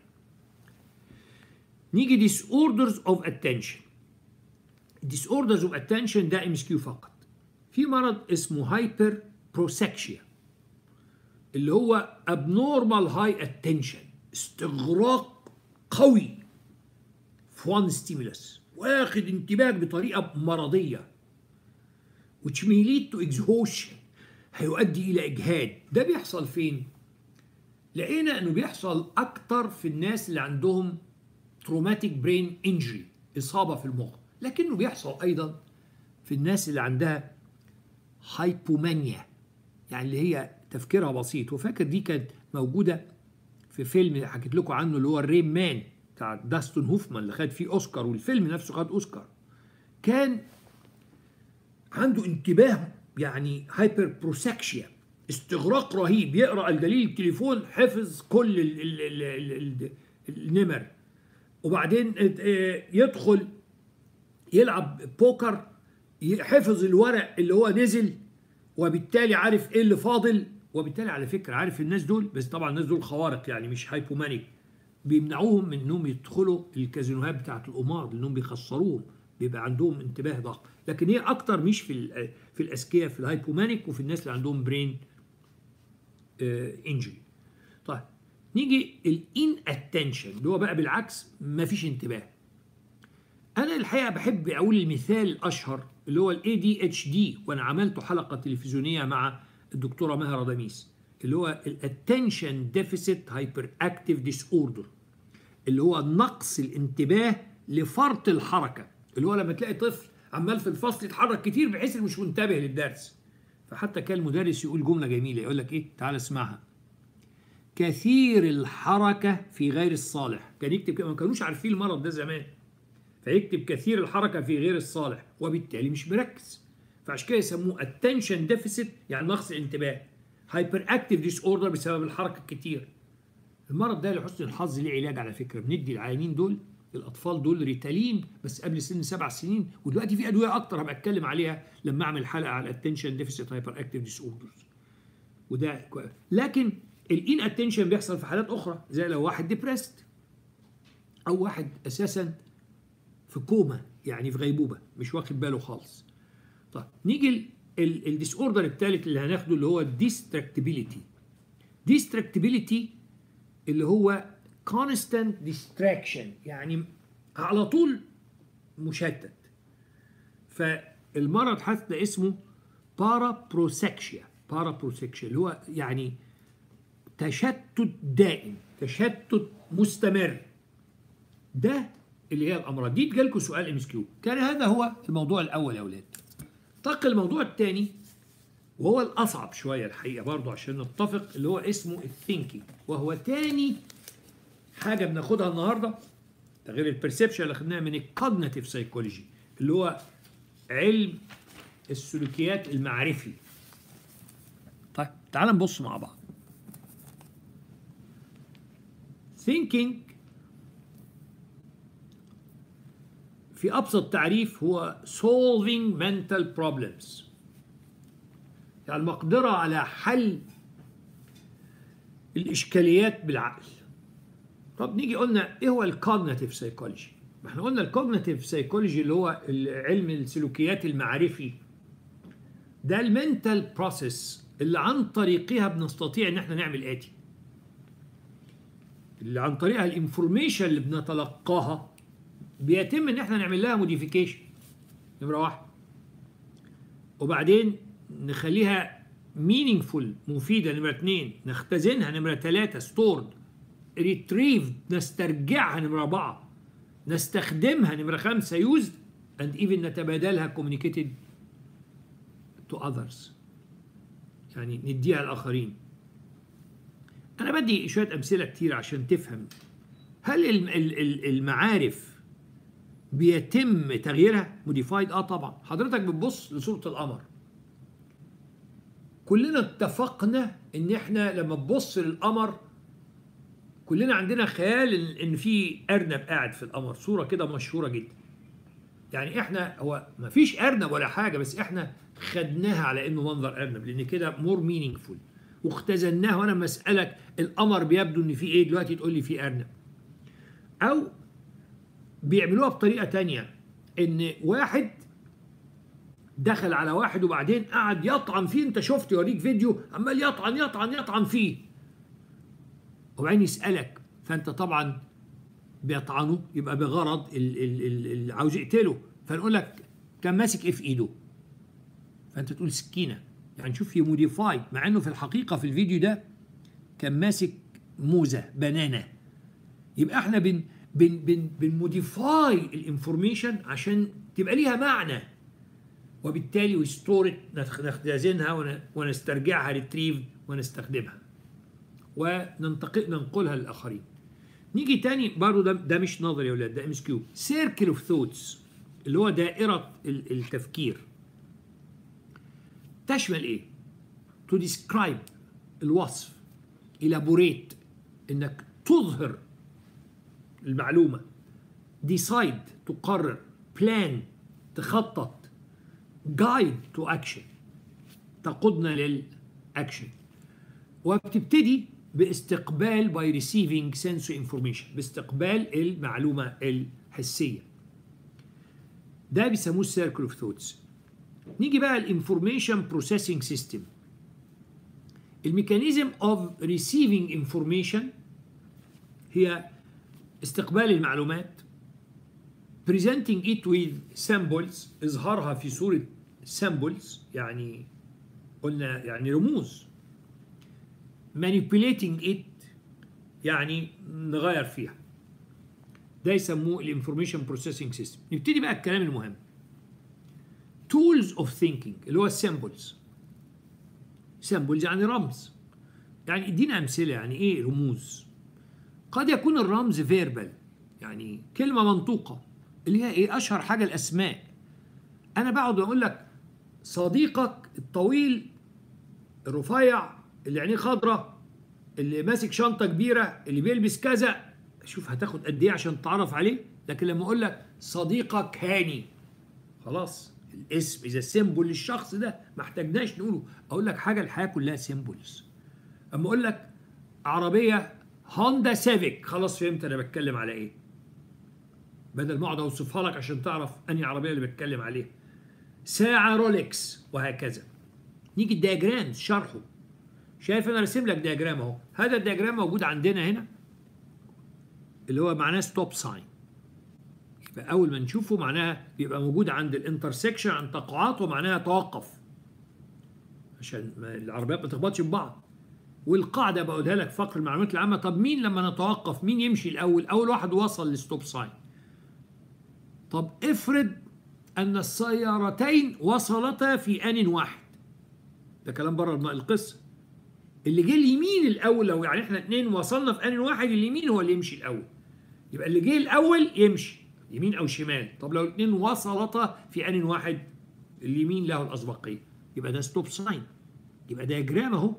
S1: نيجي ديس اوردرز اوف اتنشن ديس اوردرز اوف اتنشن ده ام اس كيو فقط في مرض اسمه هايبر بروسكشيا اللي هو abnormal high attention استغراق قوي في وان ستيمولس واخد انتباهك بطريقه مرضيه which may lead to exhaustion هيؤدي الى اجهاد ده بيحصل فين لقينا انه بيحصل اكتر في الناس اللي عندهم تروماتيك برين انجري اصابه في المخ لكنه بيحصل ايضا في الناس اللي عندها هايبومانيا يعني اللي هي تفكيرها بسيط وفاكر دي كانت موجوده في فيلم حكيت لكم عنه اللي هو الريم مان بتاع داستون هوفمان اللي خد فيه اوسكار والفيلم نفسه خد اوسكار كان عنده انتباه يعني هايبر بروسكشيا استغراق رهيب يقرا الجليل التليفون حفظ كل ال ال ال ال ال النمر وبعدين يدخل يلعب بوكر حفظ الورق اللي هو نزل وبالتالي عارف ايه اللي فاضل وبالتالي على فكره عارف الناس دول بس طبعا الناس دول خوارق يعني مش هايبومانيك بيمنعوهم من انهم يدخلوا الكازينوهات بتاعه القمار لانهم بيخسروهم بيبقى عندهم انتباه ضخم لكن هي اكتر مش في في الاذكياء في الهايبومانيك وفي الناس اللي عندهم برين انجري طيب نيجي الان اتنشن اللي هو بقى بالعكس ما فيش انتباه انا الحقيقه بحب اقول المثال الاشهر اللي هو الاي دي اتش دي وانا عملته حلقه تلفزيونيه مع الدكتوره مها رضاميس اللي هو الاتنشن ديفيسيت هايبر اكتيف ديس اوردر اللي هو نقص الانتباه لفرط الحركه اللي هو لما تلاقي طفل عمال في الفصل يتحرك كتير بحيث انه مش منتبه للدرس فحتى كان المدرس يقول جمله جميله يقول لك ايه تعال اسمعها كثير الحركه في غير الصالح كان يكتب كده ما كانوش عارفين المرض ده زمان فيكتب كثير الحركه في غير الصالح وبالتالي مش مركز فعشان كده يسموه اتنشن ديفيسيت يعني نقص الانتباه هايبر اكتيف ديس اوردر بسبب الحركه الكتير المرض ده لحسن الحظ ليه علاج على فكره بندي العيانين دول الاطفال دول ريتالين بس قبل سن سبع سنين ودلوقتي في ادويه اكتر هبقى اتكلم عليها لما اعمل حلقه على الاتنشن ديفيسيت هايبر اكتيف ديس اوردرز وده كويس لكن الان اتنشن بيحصل في حالات اخرى زي لو واحد ديبريست او واحد اساسا في كوما يعني في غيبوبه مش واخد باله خالص طيب نيجي الديس اوردر الثالث اللي هناخده اللي هو الديستراكتبيليتي ديستراكتبيليتي اللي هو constant distraction يعني على طول مشتت فالمرض حتى اسمه بارابروسكشيا بارابروسكشيا اللي هو يعني تشتت دائم تشتت مستمر ده اللي هي الامراض دي جالكم سؤال ام اس كيو كان هذا هو الموضوع الاول يا اولاد طق الموضوع الثاني وهو الاصعب شويه الحقيقه برضه عشان نتفق اللي هو اسمه الثينكينج وهو تاني حاجه بناخدها النهارده ده غير البرسبشن اللي خدناها من الكوجنيتيف سايكولوجي اللي هو علم السلوكيات المعرفي طيب تعال نبص مع بعض thinking في أبسط تعريف هو solving mental problems يعني المقدرة على حل الإشكاليات بالعقل طب نيجي قلنا إيه هو الكوجنيتيف سايكولوجي ما احنا قلنا الكوجنيتيف سايكولوجي اللي هو علم السلوكيات المعرفي ده المنتال بروسيس اللي عن طريقها بنستطيع ان احنا نعمل اتي اللي عن طريقها الانفورميشن اللي بنتلقاها بيتم ان احنا نعمل لها موديفيكيشن نمره واحد وبعدين نخليها مينينجفول مفيده نمره اثنين نختزنها نمره ثلاثه ستورد ريتريف نسترجعها نمره اربعه نستخدمها نمره خمسه يوزد اند ايفن نتبادلها كوميونيكيتد تو اذرز يعني نديها الاخرين انا بدي شويه امثله كتير عشان تفهم هل المعارف بيتم تغييرها موديفايد اه طبعا حضرتك بتبص لصوره القمر كلنا اتفقنا ان احنا لما تبص للقمر كلنا عندنا خيال ان في ارنب قاعد في القمر صوره كده مشهوره جدا يعني احنا هو ما فيش ارنب ولا حاجه بس احنا خدناها على انه منظر ارنب لان كده مور مينينجفول واختزناها وانا مسالك القمر بيبدو ان في ايه دلوقتي تقول لي في ارنب او بيعملوها بطريقه تانية ان واحد دخل على واحد وبعدين قعد يطعن فيه انت شفت يوريك فيديو عمال يطعن يطعن يطعن فيه وبعدين يسالك فانت طبعا بيطعنه يبقى بغرض اللي عاوز يقتله فنقول لك كان ماسك ايه في ايده فانت تقول سكينه يعني شوف هي موديفايد مع انه في الحقيقه في الفيديو ده كان ماسك موزه بنانه يبقى احنا بن بن بن بنموديفاي الانفورميشن عشان تبقى ليها معنى وبالتالي وستورت نختزنها ونسترجعها ريتريف ونستخدمها وننتقل ننقلها للاخرين نيجي تاني برضه ده, ده مش نظري يا ولاد ده ام اس كيو سيركل اوف ثوتس اللي هو دائره التفكير تشمل ايه؟ تو ديسكرايب الوصف elaborate انك تظهر المعلومه ديسايد تقرر بلان تخطط جايد تو اكشن تقودنا للاكشن وبتبتدي باستقبال باي ريسيفينج سنسو انفورميشن باستقبال المعلومه الحسيه ده بيسموه السيركل اوف ثوتس نيجي بقى الانفورميشن بروسيسنج سيستم الميكانيزم اوف ريسيفينج انفورميشن هي استقبال المعلومات presenting it with symbols اظهارها في صورة symbols يعني قلنا يعني رموز manipulating it يعني نغير فيها ده يسموه الانفورميشن بروسيسنج سيستم نبتدي بقى الكلام المهم tools of thinking اللي هو السيمبلز سيمبلز يعني رمز يعني ادينا امثله يعني ايه رموز قد يكون الرمز فيربال يعني كلمه منطوقه اللي هي ايه اشهر حاجه الاسماء انا بقعد اقول لك صديقك الطويل الرفيع اللي عينيه خضراء اللي ماسك شنطه كبيره اللي بيلبس كذا شوف هتاخد قد ايه عشان تتعرف عليه لكن لما اقول لك صديقك هاني خلاص الاسم اذا سيمبل للشخص ده ما احتاجناش نقوله اقول لك حاجه الحياه كلها سيمبلز اما اقول لك عربيه هوندا سيفيك خلاص فهمت انا بتكلم على ايه بدل ما اقعد اوصفها لك عشان تعرف انهي عربيه اللي بتكلم عليها ساعه رولكس وهكذا نيجي الدياجرام شرحه شايف انا راسم لك دياجرام اهو هذا الدياجرام موجود عندنا هنا اللي هو معناه ستوب ساين يبقى اول ما نشوفه معناها بيبقى موجود عند الانترسكشن عند تقاعات ومعناها توقف عشان العربيات ما تخبطش ببعض والقاعده بقولها لك فقر المعلومات العامه طب مين لما نتوقف مين يمشي الاول اول واحد وصل للستوب ساين طب افرض ان السيارتين وصلتا في ان واحد ده كلام بره القصه اللي جه اليمين الاول لو يعني احنا اتنين وصلنا في ان واحد اليمين هو اللي يمشي الاول يبقى اللي جه الاول يمشي يمين او شمال طب لو الاثنين وصلتا في ان واحد اليمين له الاسبقيه يبقى ده ستوب ساين يبقى دياجرام اهو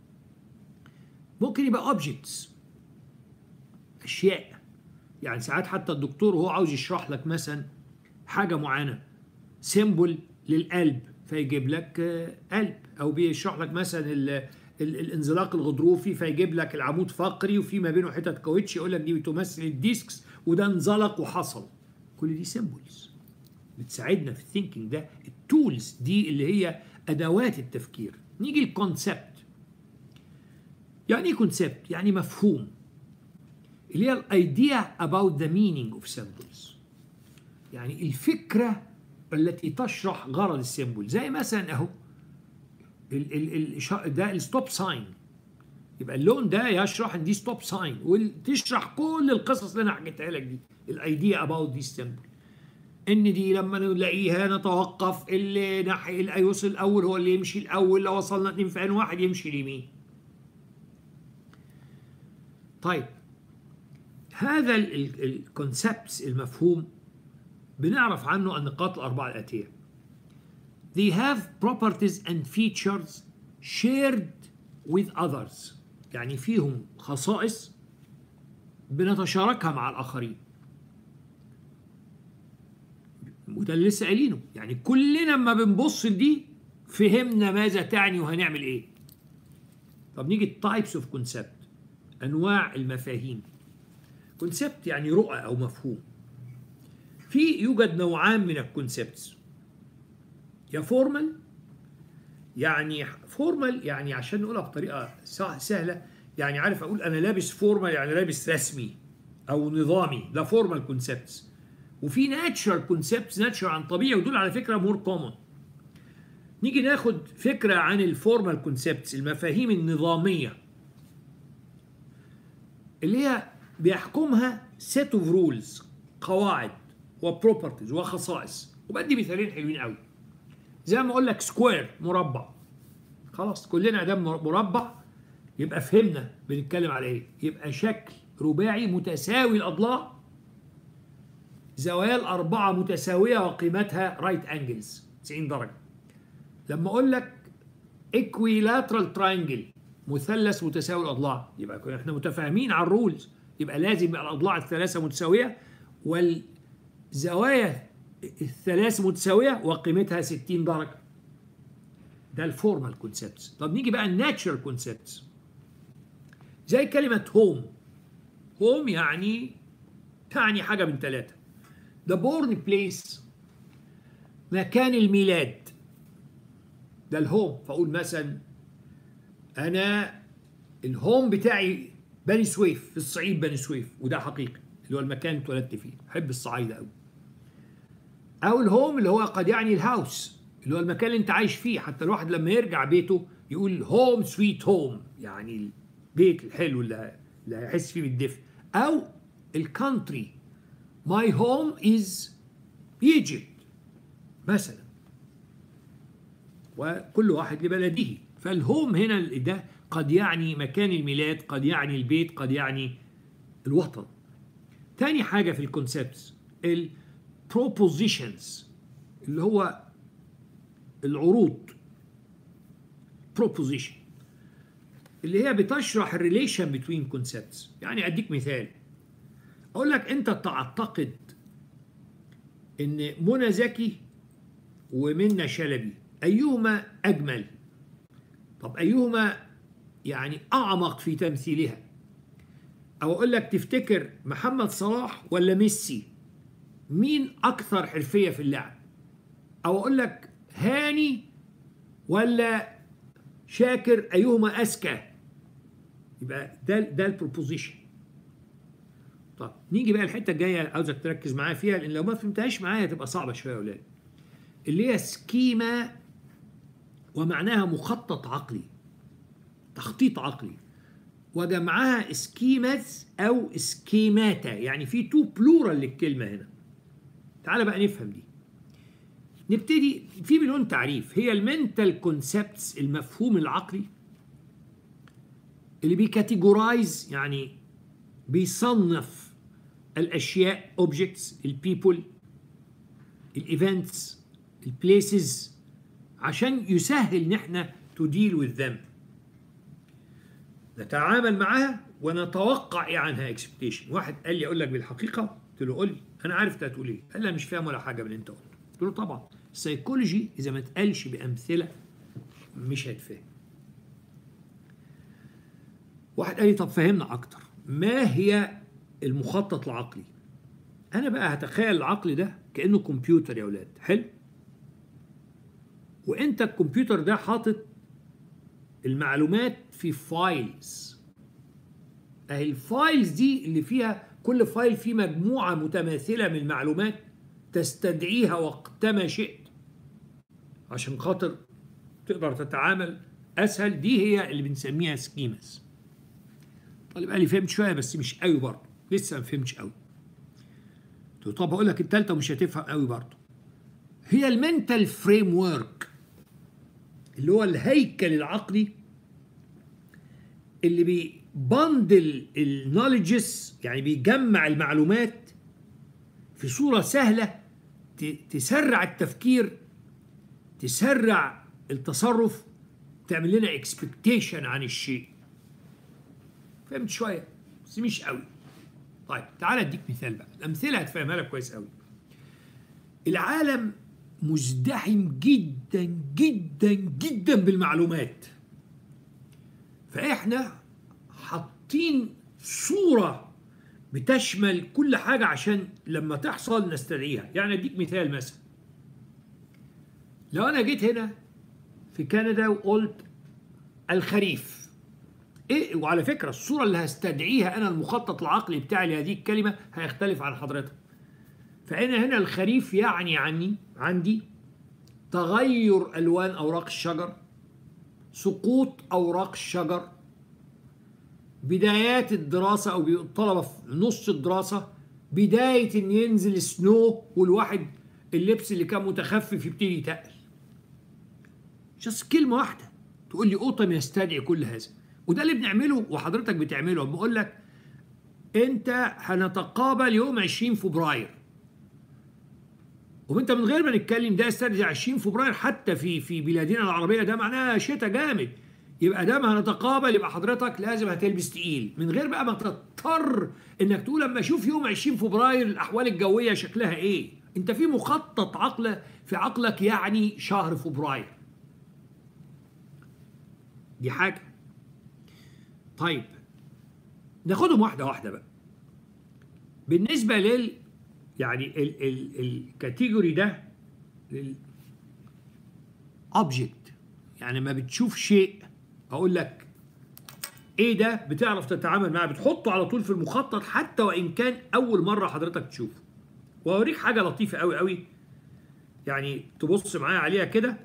S1: ممكن يبقى اوبجكتس اشياء يعني ساعات حتى الدكتور وهو عاوز يشرح لك مثلا حاجه معينه سيمبل للقلب فيجيب لك قلب او بيشرح لك مثلا الانزلاق الغضروفي فيجيب لك العمود فقري وفي ما بينه حتت كاوتش يقول لك دي بتمثل الديسكس وده انزلق وحصل كل دي سيمبلز بتساعدنا في الثينكينج ده التولز دي اللي هي ادوات التفكير نيجي الكونسبت يعني ايه كونسبت يعني مفهوم اللي هي الايديا about the meaning of symbols يعني الفكره التي تشرح غرض السيمبل زي مثلا اهو ال ال ال ده الستوب ساين يبقى اللون ده يشرح ان دي ستوب ساين وتشرح كل القصص اللي انا حكيتها لك دي الايديا اباوت دي سيمبل ان دي لما نلاقيها نتوقف اللي ناحيه اللي يوصل الاول هو اللي يمشي الاول لو وصلنا اتنين في عين واحد يمشي اليمين طيب هذا الكونسبت المفهوم بنعرف عنه النقاط الأربعة الآتية They have properties and features shared with others يعني فيهم خصائص بنتشاركها مع الآخرين وده اللي لسه قايلينه يعني كلنا لما بنبص لدي فهمنا ماذا تعني وهنعمل ايه طب نيجي التايبس اوف كونسبت انواع المفاهيم كونسبت يعني رؤى او مفهوم في يوجد نوعان من الكونسبتس يا فورمال يعني فورمال يعني عشان نقولها بطريقه سهله يعني عارف اقول انا لابس فورمال يعني لابس رسمي او نظامي ده فورمال كونسبتس وفي ناتشرال كونسبتس ناتشرال عن طبيعي ودول على فكره مور كومون نيجي ناخد فكره عن الفورمال كونسبتس المفاهيم النظاميه اللي هي بيحكمها سيت اوف رولز قواعد وبروبرتيز وخصائص وبدي مثالين حلوين قوي زي ما اقول لك سكوير مربع خلاص كلنا ده مربع يبقى فهمنا بنتكلم على ايه يبقى شكل رباعي متساوي الاضلاع زوايا الأربعة متساوية وقيمتها رايت انجلز 90 درجة لما أقول لك equilateral triangle مثلث متساوي الأضلاع يبقى احنا متفاهمين على الرولز يبقى لازم يبقى الأضلاع الثلاثة متساوية والزوايا الثلاث متساوية وقيمتها 60 درجة ده الفورمال كونسبتس طب نيجي بقى الناتشرال كونسبتس زي كلمة هوم هوم يعني تعني حاجة من ثلاثة The born place مكان الميلاد ده الهوم فأقول مثلا أنا الهوم بتاعي بني سويف في الصعيد بني سويف وده حقيقي اللي هو المكان اللي اتولدت فيه بحب الصعايدة قوي أو الهوم اللي هو قد يعني الهاوس اللي هو المكان اللي أنت عايش فيه حتى الواحد لما يرجع بيته يقول هوم سويت هوم يعني البيت الحلو اللي اللي هيحس فيه بالدفء أو الكانتري My home is Egypt مثلا وكل واحد لبلده فالهوم هنا ده قد يعني مكان الميلاد قد يعني البيت قد يعني الوطن تاني حاجة في الكونسبتس البروبوزيشنز اللي هو العروض proposition اللي هي بتشرح الريليشن بتوين كونسبتس يعني اديك مثال اقول لك انت تعتقد ان منى زكي ومنى شلبي ايهما اجمل طب ايهما يعني اعمق في تمثيلها او اقول لك تفتكر محمد صلاح ولا ميسي مين اكثر حرفيه في اللعب او اقول لك هاني ولا شاكر ايهما اذكى يبقى ده ده البروبوزيشن طب نيجي بقى الحته الجايه عاوزك تركز معايا فيها لان لو ما فهمتهاش معايا هتبقى صعبه شويه يا اولاد اللي هي سكيما ومعناها مخطط عقلي تخطيط عقلي وجمعها سكيماز او سكيماتا يعني في تو بلورال للكلمه هنا تعال بقى نفهم دي نبتدي في مليون تعريف هي المنتال كونسبتس المفهوم العقلي اللي بيكاتيجورايز يعني بيصنف الاشياء اوبجكتس البيبل الايفنتس البليسز عشان يسهل ان احنا تو ديل وذ ذم نتعامل معاها ونتوقع ايه عنها اكسبكتيشن واحد قال لي اقول لك بالحقيقه قلت له قول لي انا عارف انت هتقول ايه قال لي انا مش فاهم ولا حاجه من اللي انت قلته قلت له طبعا السيكولوجي اذا ما اتقالش بامثله مش هيتفهم واحد قال لي طب فهمنا اكتر ما هي المخطط العقلي انا بقى هتخيل العقل ده كانه كمبيوتر يا اولاد حلو وانت الكمبيوتر ده حاطط المعلومات في فايلز اهي الفايلز دي اللي فيها كل فايل فيه مجموعه متماثله من المعلومات تستدعيها وقتما شئت عشان خاطر تقدر تتعامل اسهل دي هي اللي بنسميها سكيمز طالب قال لي فهمت شويه بس مش قوي برضه لسه ما فهمتش قوي قلت له طب هقول لك الثالثه ومش هتفهم قوي برضه هي المنتال فريم ورك اللي هو الهيكل العقلي اللي بيبندل النولجز يعني بيجمع المعلومات في صوره سهله تسرع التفكير تسرع التصرف تعمل لنا اكسبكتيشن عن الشيء فهمت شويه بس مش قوي طيب تعال اديك مثال بقى الامثله هتفهمها لك كويس قوي العالم مزدحم جدا جدا جدا بالمعلومات فاحنا حاطين صوره بتشمل كل حاجه عشان لما تحصل نستدعيها يعني اديك مثال مثلا لو انا جيت هنا في كندا وقلت الخريف ايه وعلى فكره الصوره اللي هستدعيها انا المخطط العقلي بتاعي لهذه الكلمه هيختلف عن حضرتك فانا هنا الخريف يعني عني عندي تغير الوان اوراق الشجر سقوط اوراق الشجر بدايات الدراسه او الطلبه في نص الدراسه بدايه ان ينزل سنو والواحد اللبس اللي كان متخفف يبتدي يتقل بس كلمه واحده تقول لي قطم يستدعي كل هذا وده اللي بنعمله وحضرتك بتعمله بقول لك انت هنتقابل يوم 20 فبراير وانت من غير ما نتكلم ده يستدعي 20 فبراير حتى في في بلادنا العربيه ده معناها شتاء جامد يبقى ده ما هنتقابل يبقى حضرتك لازم هتلبس تقيل من غير بقى ما تضطر انك تقول لما اشوف يوم 20 فبراير الاحوال الجويه شكلها ايه انت في مخطط عقل في عقلك يعني شهر فبراير دي حاجه طيب ناخدهم واحده واحده بقى بالنسبه لل يعني ال ال الكاتيجوري ده اوبجكت يعني ما بتشوف شيء اقول لك ايه ده بتعرف تتعامل معاه بتحطه على طول في المخطط حتى وان كان اول مره حضرتك تشوفه واوريك حاجه لطيفه قوي قوي يعني تبص معايا عليها كده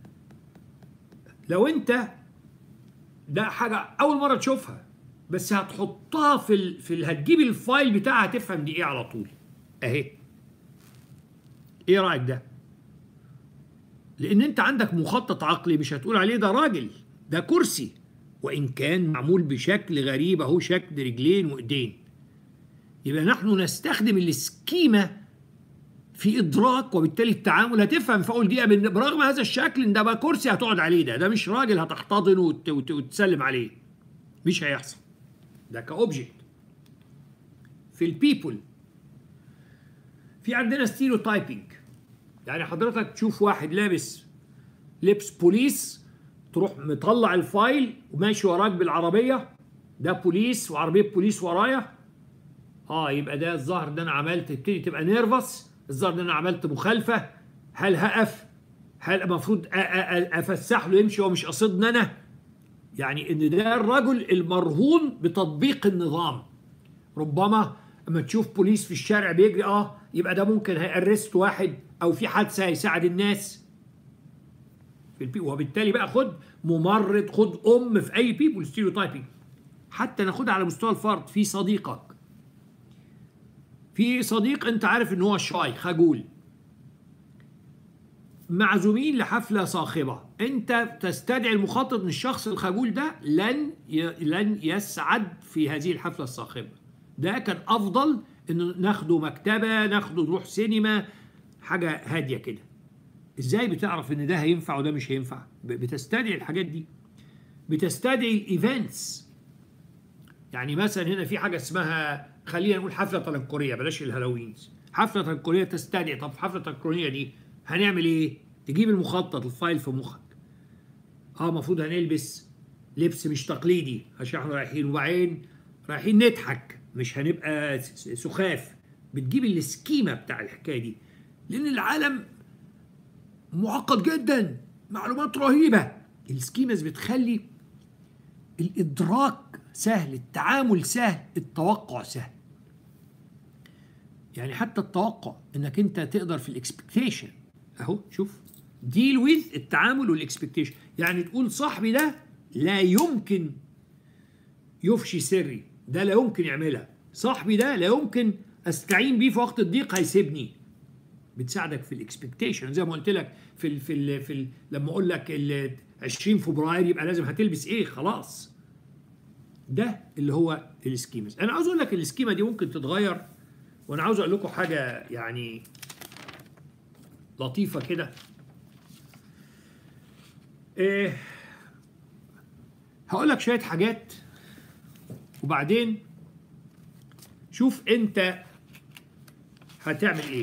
S1: لو انت ده حاجه اول مره تشوفها بس هتحطها في ال... في ال... هتجيب الفايل بتاعها هتفهم دي ايه على طول اهي ايه رايك ده لان انت عندك مخطط عقلي مش هتقول عليه ده راجل ده كرسي وان كان معمول بشكل غريب اهو شكل رجلين وايدين يبقى نحن نستخدم السكيمه في ادراك وبالتالي التعامل هتفهم في اول دقيقه برغم هذا الشكل ان ده بقى كرسي هتقعد عليه ده ده مش راجل هتحتضنه وت... وت... وتسلم عليه مش هيحصل ده كاوبجكت في البيبل في عندنا ستيريو تايبنج يعني حضرتك تشوف واحد لابس لبس بوليس تروح مطلع الفايل وماشي وراك بالعربيه ده بوليس وعربيه بوليس ورايا اه يبقى ده الظاهر ده انا عملت تبتدي تبقى نيرفس الظاهر ده انا عملت مخالفه هل هقف هل المفروض افسح له يمشي هو مش قصدنا انا يعني ان ده الرجل المرهون بتطبيق النظام ربما اما تشوف بوليس في الشارع بيجري اه يبقى ده ممكن هيأرست واحد او في حادثه هيساعد الناس في البي وبالتالي بقى خد ممرض خد ام في اي بيبول ستيريوتايبنج حتى ناخدها على مستوى الفرد في صديقك في صديق انت عارف ان هو شاي خجول معزومين لحفله صاخبه انت تستدعي المخطط من الشخص الخجول ده لن ي... لن يسعد في هذه الحفله الصاخبه ده كان افضل انه ناخده مكتبه ناخده نروح سينما حاجه هاديه كده ازاي بتعرف ان ده هينفع وده مش هينفع بتستدعي الحاجات دي بتستدعي الايفنتس يعني مثلا هنا في حاجه اسمها خلينا نقول حفله تنكريه بلاش الهالوينز حفله تنكريه تستدعي طب في حفله تنكريه دي هنعمل ايه تجيب المخطط الفايل في مخك اه المفروض هنلبس لبس مش تقليدي عشان احنا رايحين وبعدين رايحين نضحك مش هنبقى سخاف بتجيب السكيمه بتاع الحكايه دي لان العالم معقد جدا معلومات رهيبه السكيمز بتخلي الادراك سهل التعامل سهل التوقع سهل يعني حتى التوقع انك انت تقدر في الاكسبكتيشن اهو شوف ديل ويز التعامل والاكسبكتيشن يعني تقول صاحبي ده لا يمكن يفشي سري ده لا يمكن يعملها صاحبي ده لا يمكن استعين بيه في وقت الضيق هيسيبني بتساعدك في الاكسبكتيشن زي ما قلت لك في ال في ال في ال لما اقول لك ال 20 فبراير يبقى لازم هتلبس ايه خلاص ده اللي هو السكيمز انا عاوز اقول لك السكيمه دي ممكن تتغير وانا عاوز اقول لكم حاجه يعني لطيفه كده إيه هقول لك شويه حاجات وبعدين شوف انت هتعمل ايه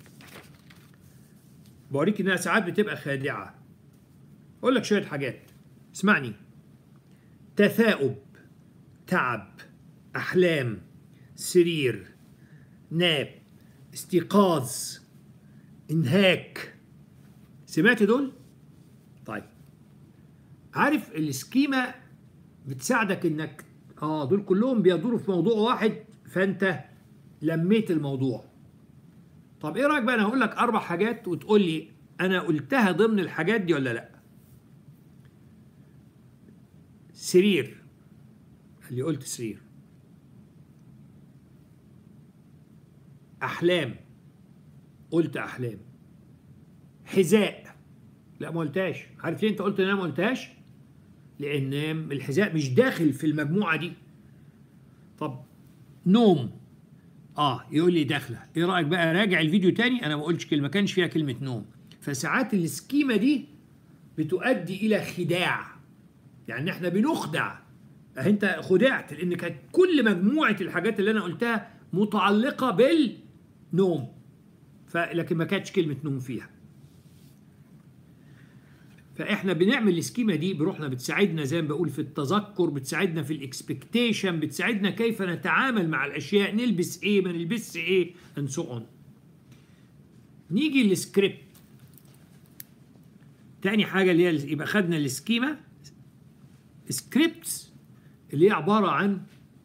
S1: بوريك انها ساعات بتبقى خادعه اقول لك شويه حاجات اسمعني تثاؤب تعب احلام سرير ناب استيقاظ انهاك سمعت دول طيب عارف السكيما بتساعدك انك اه دول كلهم بيدوروا في موضوع واحد فانت لميت الموضوع طب ايه رايك بقى انا هقول لك اربع حاجات وتقول لي انا قلتها ضمن الحاجات دي ولا لا سرير اللي قلت سرير احلام قلت احلام حذاء لا ما قلتهاش عارف ليه انت قلت ان انا ما قلتهاش لان الحذاء مش داخل في المجموعه دي طب نوم اه يقول لي داخله ايه رايك بقى راجع الفيديو تاني انا ما قلتش كلمه ما كانش فيها كلمه نوم فساعات السكيمه دي بتؤدي الى خداع يعني احنا بنخدع انت خدعت لان كانت كل مجموعه الحاجات اللي انا قلتها متعلقه بالنوم فلكن ما كانتش كلمه نوم فيها فاحنا بنعمل السكيمه دي بروحنا بتساعدنا زي ما بقول في التذكر بتساعدنا في الاكسبكتيشن بتساعدنا كيف نتعامل مع الاشياء نلبس ايه ما نلبسش ايه and so on نيجي للسكريبت تاني حاجه اللي هي يبقى خدنا السكيما سكريبتس اللي هي عباره عن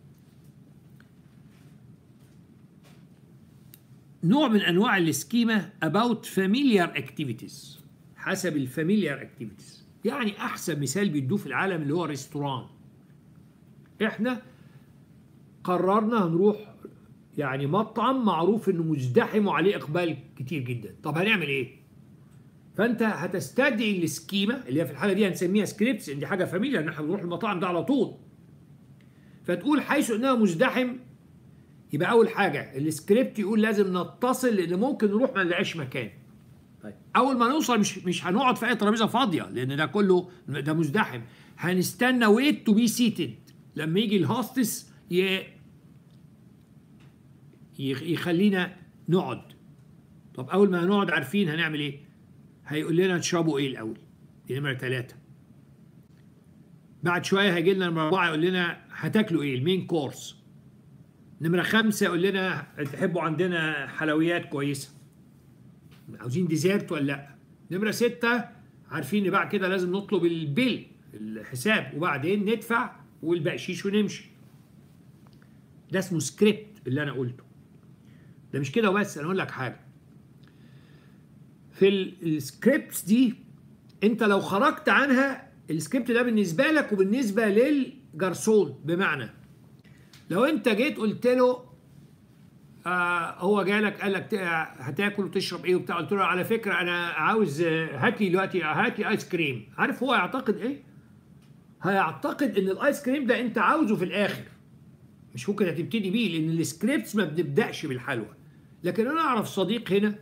S1: نوع من انواع السكيما about familiar activities حسب الفاميليار اكتيفيتيز يعني احسن مثال بيدوه في العالم اللي هو ريستوران احنا قررنا هنروح يعني مطعم معروف انه مزدحم وعليه اقبال كتير جدا طب هنعمل ايه فانت هتستدعي السكيما اللي هي في الحاله دي هنسميها سكريبتس دي حاجه فاميليا ان احنا بنروح المطاعم ده على طول فتقول حيث انها مزدحم يبقى اول حاجه السكريبت يقول لازم نتصل لان ممكن نروح ما نلاقيش مكان طيب اول ما نوصل مش مش هنقعد في اي ترابيزه فاضيه لان ده كله ده مزدحم هنستنى ويت تو بي سيتد لما يجي الهوستس ي... يخلينا نقعد طب اول ما هنقعد عارفين هنعمل ايه هيقول لنا تشربوا ايه الاول دي نمره ثلاثة بعد شويه هيجي لنا نمره اربعه يقول لنا هتاكلوا ايه المين كورس نمره خمسة يقول لنا تحبوا عندنا حلويات كويسه عاوزين ديزرت ولا لا نمرة ستة عارفين ان بعد كده لازم نطلب البيل الحساب وبعدين ندفع والبقشيش ونمشي ده اسمه سكريبت اللي انا قلته ده مش كده وبس انا اقول لك حاجه في السكريبتس دي انت لو خرجت عنها السكريبت ده بالنسبه لك وبالنسبه للجرسون بمعنى لو انت جيت قلت له آه هو جالك قال لك هتاكل وتشرب ايه وبتاع قلت له على فكره انا عاوز هات لي دلوقتي هات لي ايس كريم عارف هو هيعتقد ايه؟ هيعتقد ان الايس كريم ده انت عاوزه في الاخر مش ممكن هتبتدي بيه لان السكريبتس ما بنبداش بالحلوى لكن انا اعرف صديق هنا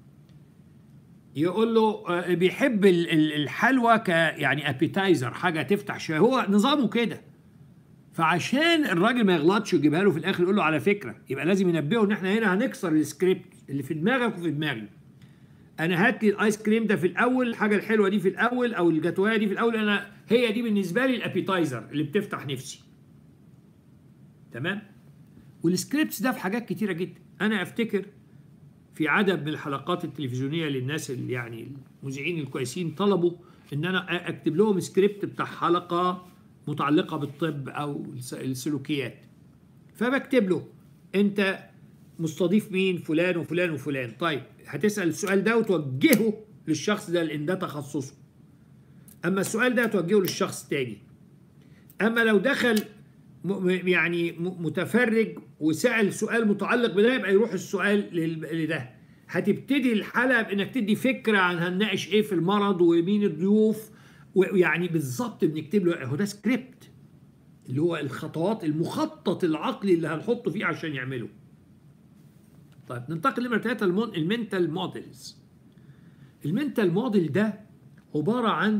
S1: يقول له آه بيحب الحلوى ك يعني ابيتايزر حاجه تفتح شويه هو نظامه كده فعشان الراجل ما يغلطش ويجيبها له في الاخر يقول له على فكره يبقى لازم ينبهه ان احنا هنا هنكسر السكريبت اللي في دماغك وفي دماغي انا هات لي الايس كريم ده في الاول الحاجه الحلوه دي في الاول او الجاتويه دي في الاول انا هي دي بالنسبه لي الابيتايزر اللي بتفتح نفسي تمام والسكريبتس ده في حاجات كتيره جدا انا افتكر في عدد من الحلقات التلفزيونيه للناس اللي يعني المذيعين الكويسين طلبوا ان انا اكتب لهم سكريبت بتاع حلقه متعلقه بالطب او الس- السلوكيات فبكتب له انت مستضيف مين فلان وفلان وفلان طيب هتسال السؤال ده وتوجهه للشخص ده لان ده تخصصه اما السؤال ده توجهه للشخص تاني اما لو دخل م- م- يعني م- متفرج وسال سؤال متعلق بده يبقى يروح السؤال لل- لده هتبتدي الحلقه بانك تدي فكره عن هنناقش ايه في المرض ومين الضيوف ويعني بالظبط بنكتب له هو ده سكريبت اللي هو الخطوات المخطط العقلي اللي هنحطه فيه عشان يعمله طيب ننتقل لنمرة ثلاثة المون- المنتال موديلز المنتال موديل ده عبارة عن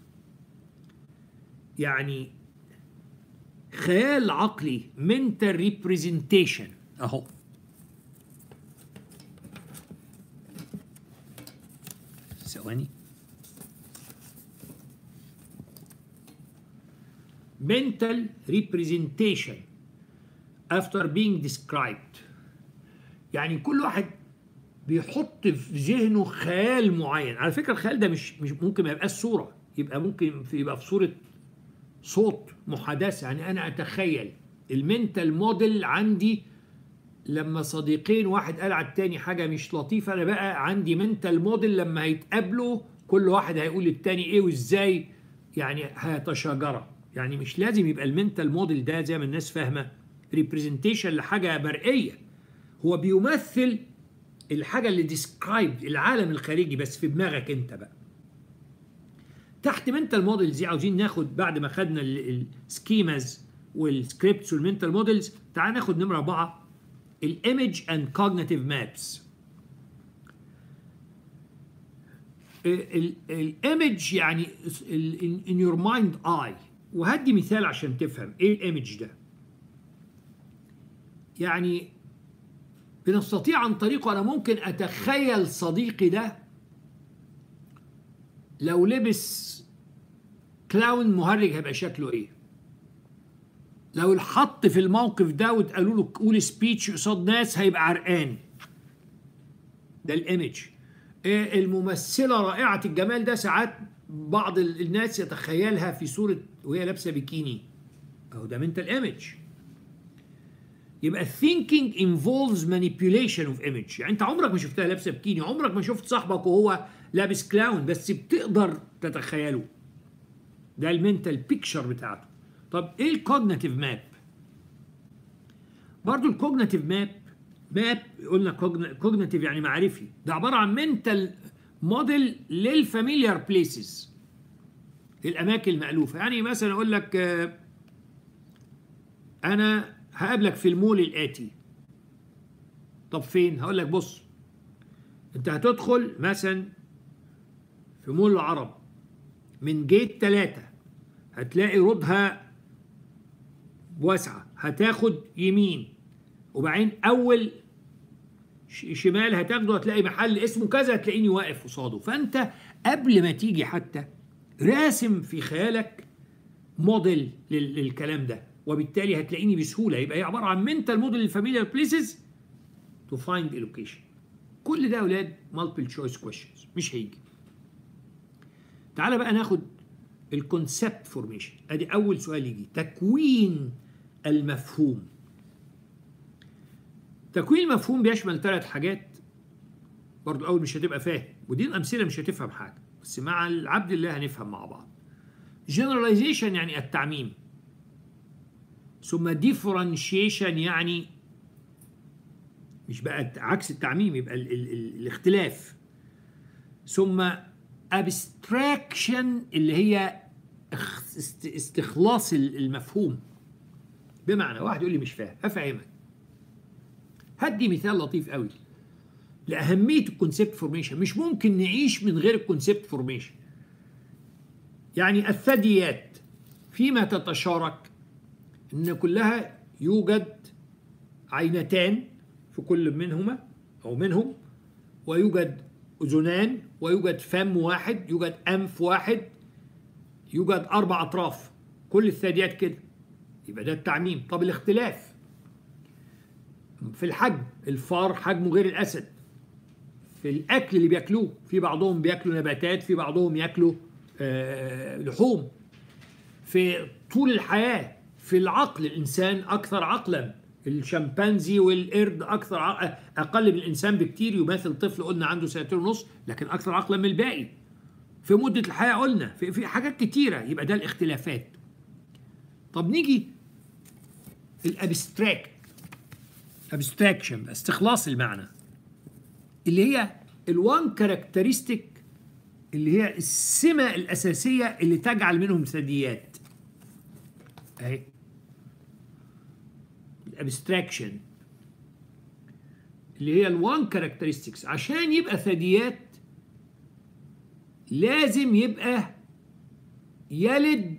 S1: يعني خيال عقلي mental representation اهو ثواني mental representation after being described يعني كل واحد بيحط في ذهنه خيال معين على فكره الخيال ده مش مش ممكن ما يبقاش صوره يبقى ممكن في يبقى في صوره صوت محادثه يعني انا اتخيل المنتال موديل عندي لما صديقين واحد قال على التاني حاجه مش لطيفه انا بقى عندي منتال موديل لما هيتقابلوا كل واحد هيقول للتاني ايه وازاي يعني هيتشاجرا يعني مش لازم يبقى المنتال موديل ده زي ما الناس فاهمه ريبريزنتيشن لحاجه مرئيه هو بيمثل الحاجه اللي ديسكرايب العالم الخارجي بس في دماغك انت بقى تحت منتال موديلز دي عاوزين ناخد بعد ما خدنا السكيماز والسكريبتس والمنتال موديلز تعال ناخد نمره اربعه الايمج اند كوجنيتيف مابس الايمج يعني ان يور مايند اي وهدي مثال عشان تفهم ايه الايمج ده يعني بنستطيع عن طريقه انا ممكن اتخيل صديقي ده لو لبس كلاون مهرج هيبقى شكله ايه لو اتحط في الموقف ده وتقالوا له قول سبيتش قصاد ناس هيبقى عرقان ده الايمج إيه الممثله رائعه الجمال ده ساعات بعض ال- الناس يتخيلها في صوره وهي لابسه بيكيني اهو ده منتال ايمج يبقى thinking involves manipulation of image يعني انت عمرك ما شفتها لابسه بكيني عمرك ما شفت صاحبك وهو لابس كلاون بس بتقدر تتخيله ده المنتال بيكتشر بتاعته طب ايه الكوجنيتيف ماب برضو الكوجنيتيف ماب ماب قلنا كوجنيتيف يعني معرفي ده عباره عن منتال موديل للفاميليار بليسز للاماكن المالوفه يعني مثلا اقول لك آه، انا هقابلك في المول الاتي طب فين هقول لك بص انت هتدخل مثلا في مول العرب من جيت ثلاثة هتلاقي رودها واسعة هتاخد يمين وبعدين أول ش- شمال هتاخده هتلاقي محل اسمه كذا هتلاقيني واقف قصاده فأنت قبل ما تيجي حتى راسم في خيالك موديل لل- للكلام ده وبالتالي هتلاقيني بسهولة يبقى هي عبارة عن منتال موديل للفاميليار بليسز تو فايند لوكيشن كل ده يا اولاد مالتيبل تشويس كويشنز مش هيجي تعال بقى ناخد الكونسبت فورميشن ادي اول سؤال يجي تكوين المفهوم تكوين المفهوم بيشمل ثلاث حاجات برضو اول مش هتبقى فاهم ودي الامثله مش هتفهم حاجه بس مع العبد الله هنفهم مع بعض generalization يعني التعميم ثم differentiation يعني مش بقى عكس التعميم يبقى ال ال ال الاختلاف ثم abstraction اللي هي اخ- است- استخلاص ال- المفهوم بمعنى واحد يقول لي مش فاهم افهمك هدي مثال لطيف قوي لاهميه الكونسبت فورميشن مش ممكن نعيش من غير الكونسبت فورميشن يعني الثدييات فيما تتشارك ان كلها يوجد عينتان في كل منهما او منهم ويوجد اذنان ويوجد فم واحد يوجد انف واحد يوجد اربع اطراف كل الثدييات كده يبقى ده التعميم طب الاختلاف في الحجم الفار حجمه غير الاسد في الاكل اللي بياكلوه في بعضهم بياكلوا نباتات في بعضهم ياكلوا آه لحوم في طول الحياه في العقل الانسان اكثر عقلا الشمبانزي والقرد اكثر عقل اقل من الانسان بكتير يماثل طفل قلنا عنده سنتين ونص لكن اكثر عقلا من الباقي في مده الحياه قلنا في, في حاجات كتيره يبقى ده الاختلافات طب نيجي الابستراكت ابستراكشن استخلاص المعنى اللي هي الوان كاركترستيك اللي هي السمة الأساسية اللي تجعل منهم ثدييات أهي الابستراكشن اللي هي الوان كاركترستكس عشان يبقى ثدييات لازم يبقى يلد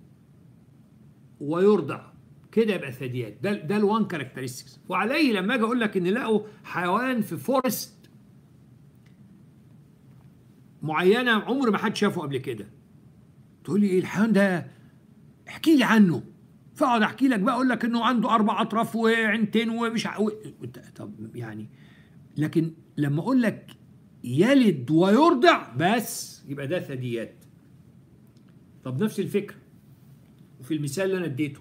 S1: ويرضع كده يبقى ثدييات ده ده الوان كاركترستكس وعليه لما اجي اقول لك ان لقوا حيوان في فورست معينه عمر ما حد شافه قبل كده تقول لي ايه الحيوان ده احكي لي عنه فاقعد احكي لك بقى اقول لك انه عنده اربع اطراف وعينتين ومش ع... و... طب يعني لكن لما اقول لك يلد ويرضع بس يبقى ده ثدييات طب نفس الفكره وفي المثال اللي انا اديته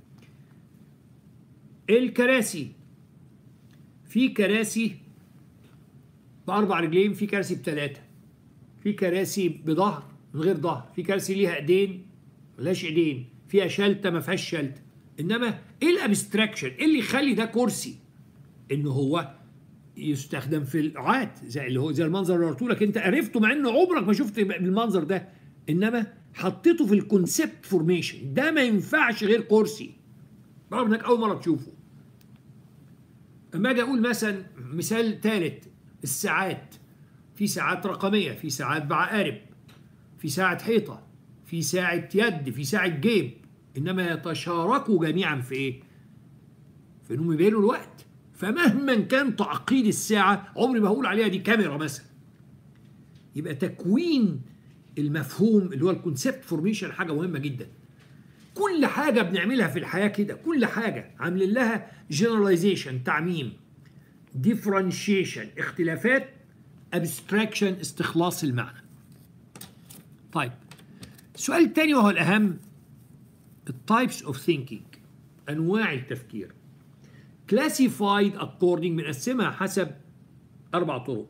S1: الكراسي في كراسي باربع رجلين في كراسي بثلاثه في كراسي بظهر من غير ظهر في كراسي ليها ايدين ملهاش ايدين فيها شلته ما فيهاش شلته انما ايه الابستراكشن ايه اللي يخلي ده كرسي ان هو يستخدم في القعاد زي اللي هو زي المنظر اللي قلت لك انت عرفته مع انه عمرك ما شفت بالمنظر ده انما حطيته في الكونسبت فورميشن ده ما ينفعش غير كرسي رغم انك اول مره تشوفه اما اجي اقول مثلا مثال ثالث الساعات في ساعات رقميه في ساعات بعقارب في ساعه حيطه في ساعه يد في ساعه جيب انما يتشاركوا جميعا في ايه في انهم يبينوا الوقت فمهما كان تعقيد الساعه عمري ما هقول عليها دي كاميرا مثلا يبقى تكوين المفهوم اللي هو الكونسبت فورميشن حاجه مهمه جدا كل حاجه بنعملها في الحياه كده كل حاجه عاملين لها جنراليزيشن تعميم ديفرنشيشن اختلافات ابستراكشن استخلاص المعنى طيب السؤال الثاني وهو الاهم التايبس اوف ثينكينج انواع التفكير classified according بنقسمها حسب اربع طرق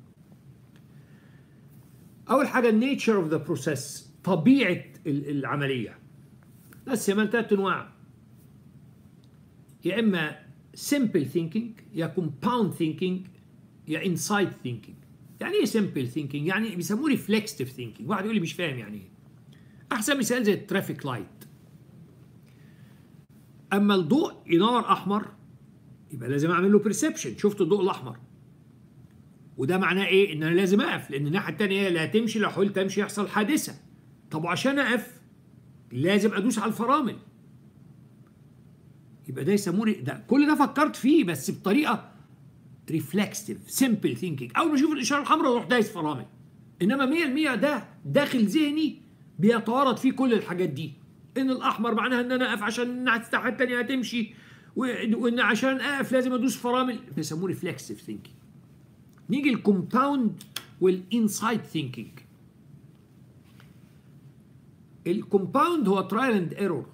S1: اول حاجه النيتشر اوف ذا بروسيس طبيعه العمليه نقسمها لثلاث انواع يا اما simple thinking يا compound thinking يا insight thinking يعني ايه simple thinking يعني بيسموه reflexive thinking واحد يقول لي مش فاهم يعني ايه احسن مثال زي الترافيك لايت اما الضوء ينور احمر يبقى لازم اعمل له perception شفت الضوء الاحمر وده معناه ايه ان انا لازم اقف لان الناحيه الثانيه هي اللي هتمشي لو حاولت امشي يحصل حادثه طب وعشان اقف لازم ادوس على الفرامل يبقى ده يسموه ده كل ده فكرت فيه بس بطريقه ريفلكسيف سمبل ثينكينج اول ما اشوف الاشاره الحمراء اروح دايس فرامل انما 100% ده داخل ذهني بيتوارد فيه كل الحاجات دي ان الاحمر معناها ان انا اقف عشان الناحيه الثانيه هتمشي وان عشان اقف لازم ادوس فرامل بيسموه ريفلكسيف ثينكينج نيجي الكومباوند والانسايد ثينكينج الكومباوند هو ترايل اند ايرور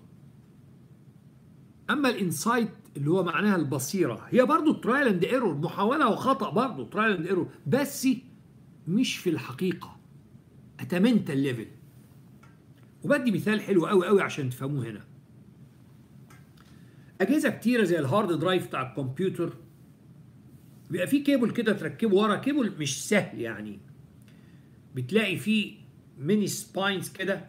S1: اما الانسايت اللي هو معناها البصيره هي برضه ترايل اند ايرور محاوله وخطا برضه ترايل اند ايرور بس مش في الحقيقه اتمنتال ليفل وبدي مثال حلو قوي قوي عشان تفهموه هنا اجهزه كتيره زي الهارد درايف بتاع الكمبيوتر بيبقى فيه كيبل كده تركبه ورا كيبل مش سهل يعني بتلاقي فيه ميني سباينز كده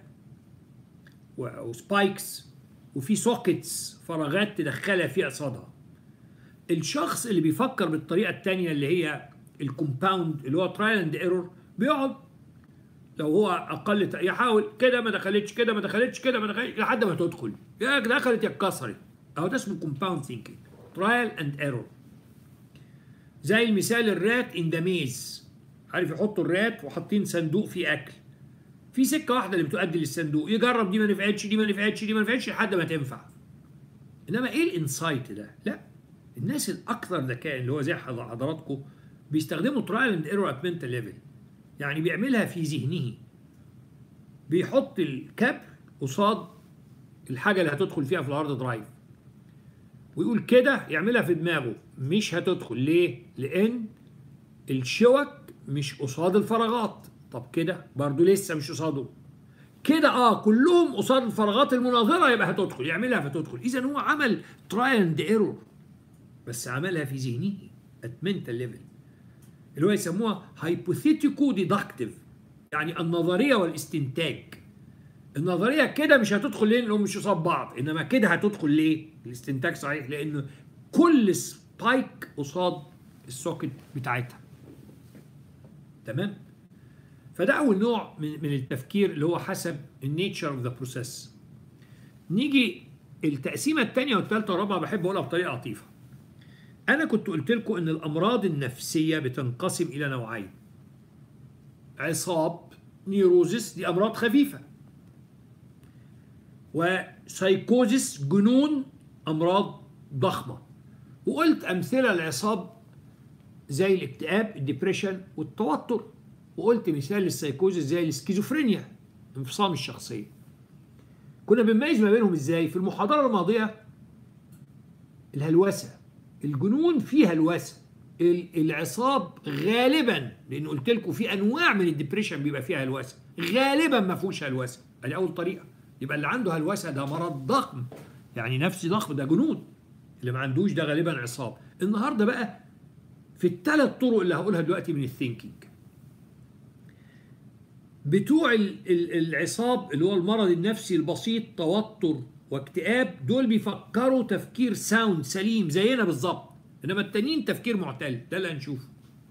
S1: وسبايكس وفي سوكيتس فراغات تدخلها فيها قصادها الشخص اللي بيفكر بالطريقه الثانيه اللي هي الكومباوند اللي هو ترايل اند ايرور بيقعد لو هو اقل يحاول كده ما دخلتش كده ما دخلتش كده ما دخلتش لحد ما تدخل يا دخلت يا اتكسرت اهو ده اسمه كومباوند ثينكينج ترايل اند ايرور زي المثال الرات ان ذا ميز عارف يحطوا الرات وحاطين صندوق فيه اكل في سكه واحده اللي بتؤدي للصندوق يجرب دي ما نفعتش دي ما نفعتش دي ما نفعتش لحد ما تنفع انما ايه الانسايت ده لا الناس الاكثر ذكاء اللي هو زي حضراتكم بيستخدموا ترايل اند ايرور ات منتال ليفل يعني بيعملها في ذهنه بيحط الكابل قصاد الحاجه اللي هتدخل فيها في الهارد درايف ويقول كده يعملها في دماغه مش هتدخل ليه لان الشوك مش قصاد الفراغات طب كده برضو لسه مش قصاده كده اه كلهم قصاد الفراغات المناظره يبقى هتدخل يعملها فتدخل اذا هو عمل تراي اند ايرور بس عملها في ذهنه ات منتال ليفل اللي هو يسموها هايبوثيتيكو ديدكتيف يعني النظريه والاستنتاج النظريه كده مش هتدخل ليه لانهم مش قصاد بعض انما كده هتدخل ليه الاستنتاج صحيح لان كل سبايك قصاد السوكت بتاعتها تمام فده اول نوع من من التفكير اللي هو حسب النيتشر اوف ذا بروسيس نيجي التقسيمه الثانيه والثالثه والرابعه بحب اقولها بطريقه لطيفه انا كنت قلت لكم ان الامراض النفسيه بتنقسم الى نوعين عصاب نيروزس دي امراض خفيفه وسايكوزس جنون امراض ضخمه وقلت امثله العصاب زي الاكتئاب الدبريشن والتوتر وقلت مثال للسايكوزس زي السكيزوفرينيا انفصام الشخصيه كنا بنميز ما بينهم ازاي في المحاضره الماضيه الهلوسه الجنون فيه هلوسه العصاب غالبا لان قلت لكم في انواع من الدبريشن بيبقى فيها هلوسه غالبا ما فيهوش هلوسه ادي اول طريقه يبقى اللي عنده هلوسه ده مرض ضخم يعني نفسي ضخم ده جنون اللي ما عندوش ده غالبا عصاب النهارده بقى في الثلاث طرق اللي هقولها دلوقتي من الثينكينج بتوع العصاب اللي هو المرض النفسي البسيط توتر واكتئاب دول بيفكروا تفكير ساوند سليم زينا بالظبط انما التانيين تفكير معتل ده اللي هنشوفه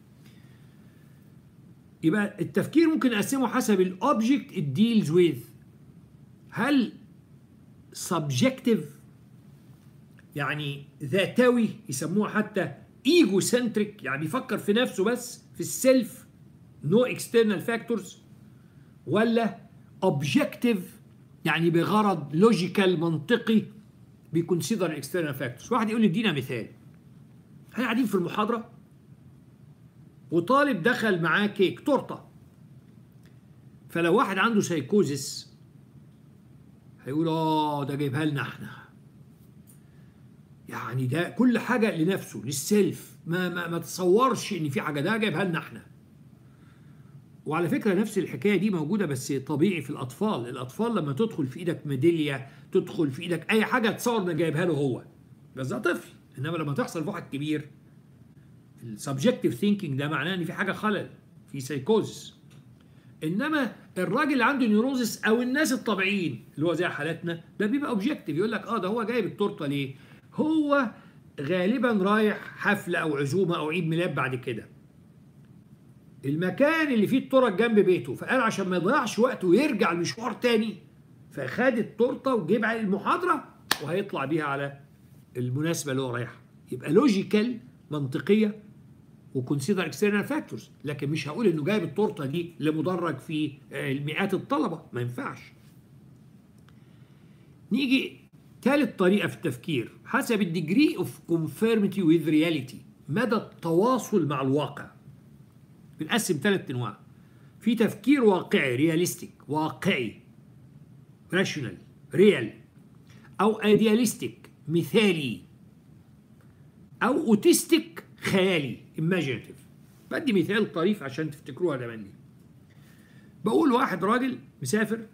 S1: يبقى التفكير ممكن نقسمه حسب الاوبجكت it deals with هل subjective يعني ذاتوي يسموها حتى ايجو سنتريك يعني بيفكر في نفسه بس في السيلف نو اكسترنال فاكتورز ولا اوبجكتيف يعني بغرض لوجيكال منطقي بيكونسيدر اكسترنال فاكتورز واحد يقول لي ادينا مثال احنا قاعدين في المحاضره وطالب دخل معاه كيك تورته فلو واحد عنده سايكوزس هيقول اه ده جايبها لنا احنا يعني ده كل حاجه لنفسه للسيلف ما ما, ما تصورش ان في حاجه ده جايبها لنا احنا وعلى فكره نفس الحكايه دي موجوده بس طبيعي في الاطفال الاطفال لما تدخل في ايدك ميداليه تدخل في ايدك اي حاجه تصور ان جايبها له هو بس ده طفل انما لما تحصل في واحد كبير السبجكتيف ثينكينج ده معناه ان في حاجه خلل في سايكوزس انما الراجل اللي عنده نيوروزس او الناس الطبيعيين اللي هو زي حالاتنا ده بيبقى اوبجكتيف يقول لك اه ده هو جايب التورته ليه هو غالبا رايح حفله او عزومه او عيد ميلاد بعد كده المكان اللي فيه التورته جنب بيته فقال عشان ما يضيعش وقته ويرجع المشوار تاني فخد التورته وجيب على المحاضره وهيطلع بيها على المناسبه اللي هو رايحها يبقى لوجيكال منطقيه وكونسيدر اكسترنال فاكتورز لكن مش هقول انه جايب التورته دي لمدرج في مئات الطلبه ما ينفعش نيجي ثالث طريقه في التفكير حسب الديجري اوف كونفيرميتي وذ رياليتي مدى التواصل مع الواقع بنقسم ثلاث انواع في تفكير واقعي رياليستيك واقعي راشونال ريال او ايدياليستيك مثالي او اوتيستيك خيالي imaginative بدي مثال طريف عشان تفتكروها ده مني بقول واحد راجل مسافر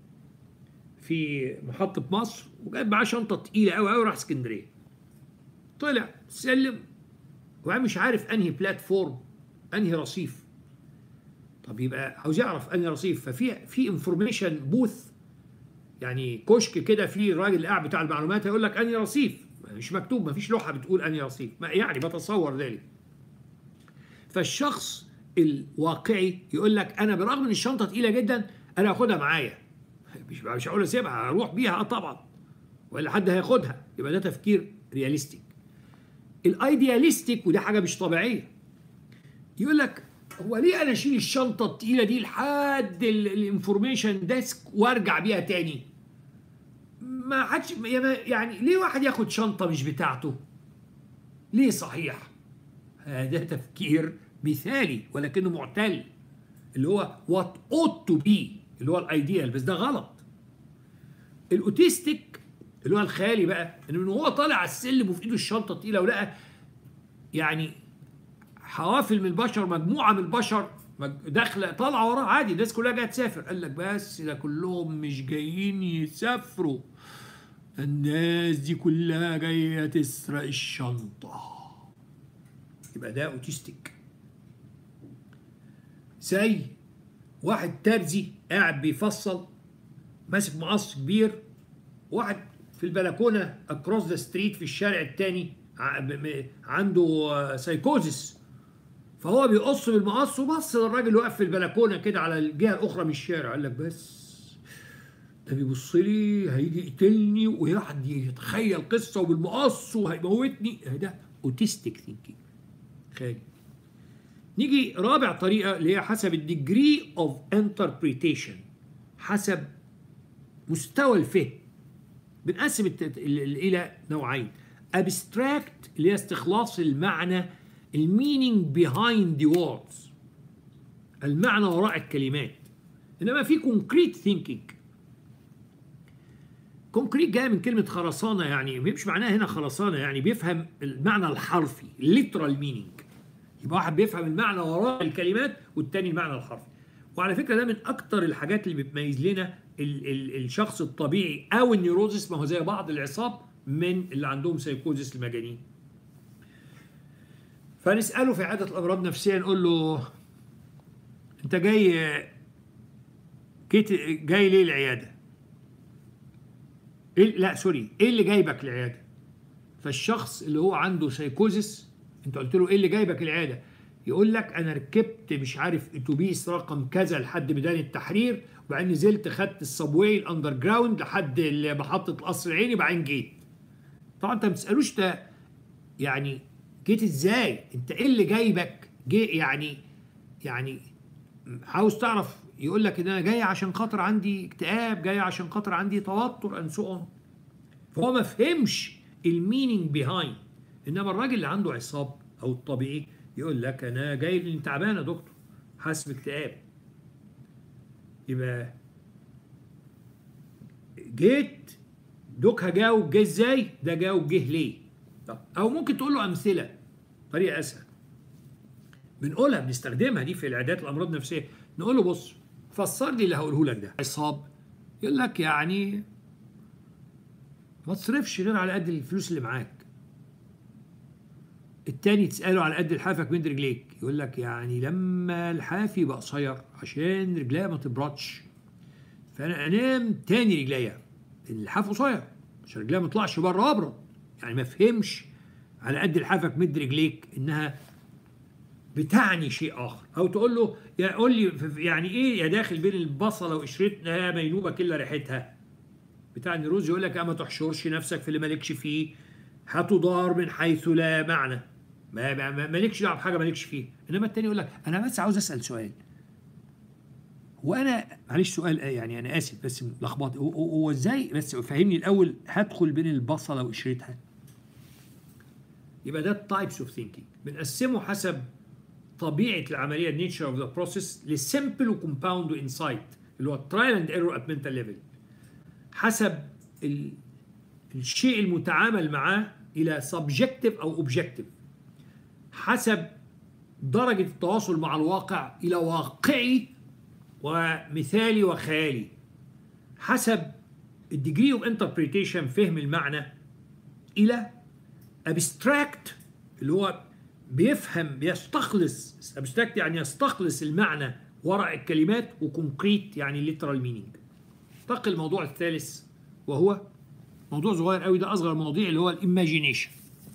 S1: في محطة مصر وجايب معاه شنطة تقيلة قوي قوي راح اسكندرية طلع سلم وبعدين مش عارف انهي بلاتفورم انهي رصيف طب يبقى عاوز يعرف انهي رصيف ففي في انفورميشن بوث يعني كشك كده في الراجل اللي قاعد بتاع المعلومات هيقول لك انهي رصيف مش مكتوب ما فيش لوحه بتقول انهي رصيف يعني بتصور ذلك فالشخص الواقعي يقول لك انا برغم ان الشنطه تقيله جدا انا هاخدها معايا مش مش هقول اسيبها هروح بيها اه طبعا ولا حد هياخدها يبقى ده تفكير رياليستيك الايدياليستيك ودي حاجه مش طبيعيه يقول لك هو ليه انا اشيل الشنطه التقيله دي لحد الانفورميشن ديسك وارجع بيها تاني ما حدش يعني ليه واحد ياخد شنطه مش بتاعته ليه صحيح هذا تفكير مثالي ولكنه معتل اللي هو وات اوت تو بي اللي هو الايديال بس ده غلط الاوتيستيك اللي هو الخيالي بقى ان من هو طالع على السلم وفي ايده الشنطه تقيله ولقى يعني حوافل من البشر مجموعه من البشر مج- داخله طالعه وراه عادي الناس كلها جايه تسافر قال لك بس ده كلهم مش جايين يسافروا الناس دي كلها جايه تسرق الشنطه يبقى ده اوتيستيك زي واحد ترزي قاعد بيفصل ماسك مقص كبير واحد في البلكونه اكروس ذا ستريت في الشارع التاني ع- ب- م- عنده سايكوزس فهو بيقص بالمقص وبص للراجل اللي واقف في البلكونه كده على الجهه الاخرى من الشارع قال لك بس ده بيبص لي هيجي يقتلني ويقعد يتخيل قصه وبالمقص وهيموتني ده اوتيستيك ثينكينج خيالي نيجي رابع طريقه اللي هي حسب الديجري اوف انتربريتيشن حسب مستوى الفهم بنقسم الت- ال- ال- الى نوعين abstract اللي هي استخلاص المعنى المينينج بيهايند ذا words المعنى وراء الكلمات انما في concrete thinking كونكريت جاي من كلمه خرسانه يعني مش معناها هنا خرسانه يعني بيفهم المعنى الحرفي literal meaning يبقى واحد بيفهم المعنى وراء الكلمات والتاني المعنى الحرفي وعلى فكره ده من اكتر الحاجات اللي بتميز لنا ال ال الشخص الطبيعي او النيوروزس ما هو زي بعض العصاب من اللي عندهم سيكوزس المجانين فنساله في عاده الامراض النفسيه نقول له انت جاي جيت جاي ليه العياده إيه لا سوري ايه اللي جايبك العياده فالشخص اللي هو عنده سيكوزس انت قلت له ايه اللي جايبك العياده يقول لك انا ركبت مش عارف اتوبيس رقم كذا لحد ميدان التحرير وبعدين نزلت خدت الصبواي الاندر جراوند لحد محطه القصر العيني بعدين جيت طبعا انت ما بتسالوش ده يعني جيت ازاي انت ايه اللي جايبك جي يعني يعني عاوز تعرف يقول لك ان انا جاي عشان خاطر عندي اكتئاب جاي عشان خاطر عندي توتر اند سو اون فهو ما فهمش المينينج بيهايند انما الراجل اللي عنده عصاب او الطبيعي يقول لك انا جاي لاني تعبان يا دكتور حاسس باكتئاب يبقى جيت دوك هجاوب جه ازاي ده جاوب جه ليه طب او ممكن تقول له امثله طريقه اسهل بنقولها بنستخدمها دي في العيادات الامراض النفسيه نقول له بص فسر لي اللي هقوله لك ده عصاب يقول لك يعني ما تصرفش غير على قد الفلوس اللي معاك التاني تسأله على قد لحافك من رجليك يقول لك يعني لما الحافي يبقى قصير عشان رجليا ما تبردش فانا انام تاني رجليا لان الحاف قصير عشان رجليا ما تطلعش بره ابرد يعني ما فهمش على قد لحافك مد رجليك انها بتعني شيء اخر او تقول له يا قول لي يعني ايه يا داخل بين البصله وقشرتها مينوبه كل ريحتها بتاع النيروز يقول لك ما تحشرش نفسك في اللي مالكش فيه هتضار من حيث لا معنى ما ما- ما- مالكش دعوه بحاجه مالكش فيه انما التاني يقول لك انا بس عاوز اسال سؤال هو انا معلش سؤال يعني انا اسف بس لخبط هو- هو هو ازاي بس فهمني الاول هدخل بين البصله وقشرتها يبقى ده التايبس اوف ثينكينج بنقسمه حسب طبيعه العمليه النيتشر اوف ذا بروسيس لسمبل وكومباوند وانسايت اللي هو الترايل اند ايرور ات منتال ليفل حسب ال... الشيء المتعامل معاه الى سبجكتيف او اوبجكتيف حسب درجه التواصل مع الواقع الى واقعي ومثالي وخيالي حسب الديجري اوف انتربريتيشن فهم المعنى الى ابستراكت اللي هو بيفهم بيستخلص ابستراكت يعني يستخلص المعنى وراء الكلمات وكونكريت يعني ليترال مينينج انتقل الموضوع الثالث وهو موضوع صغير قوي ده اصغر مواضيع اللي هو الايماجينيشن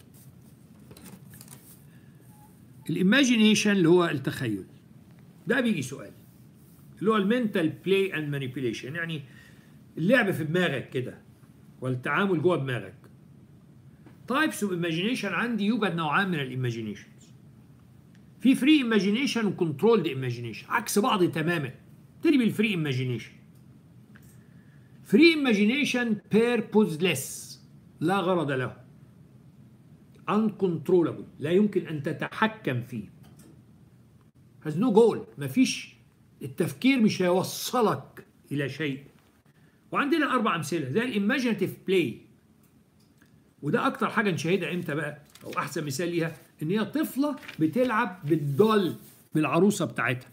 S1: الايماجينيشن اللي هو التخيل ده بيجي سؤال اللي هو المنتال بلاي اند مانيبيوليشن يعني اللعب في دماغك كده والتعامل جوه دماغك تايبس اوف ايماجينيشن عندي يوجد نوعان من الايماجينيشن في فري ايماجينيشن وكنترولد ايماجينيشن عكس بعض تماما ابتدي بالفري ايماجينيشن فري ايماجينيشن purposeless لا غرض له uncontrollable لا يمكن ان تتحكم فيه has no goal مفيش التفكير مش هيوصلك الى شيء وعندنا اربع امثله زي الايماجينيتيف بلاي وده اكتر حاجه نشاهدها امتى بقى او احسن مثال ليها ان هي طفله بتلعب بالدول بالعروسه بتاعتها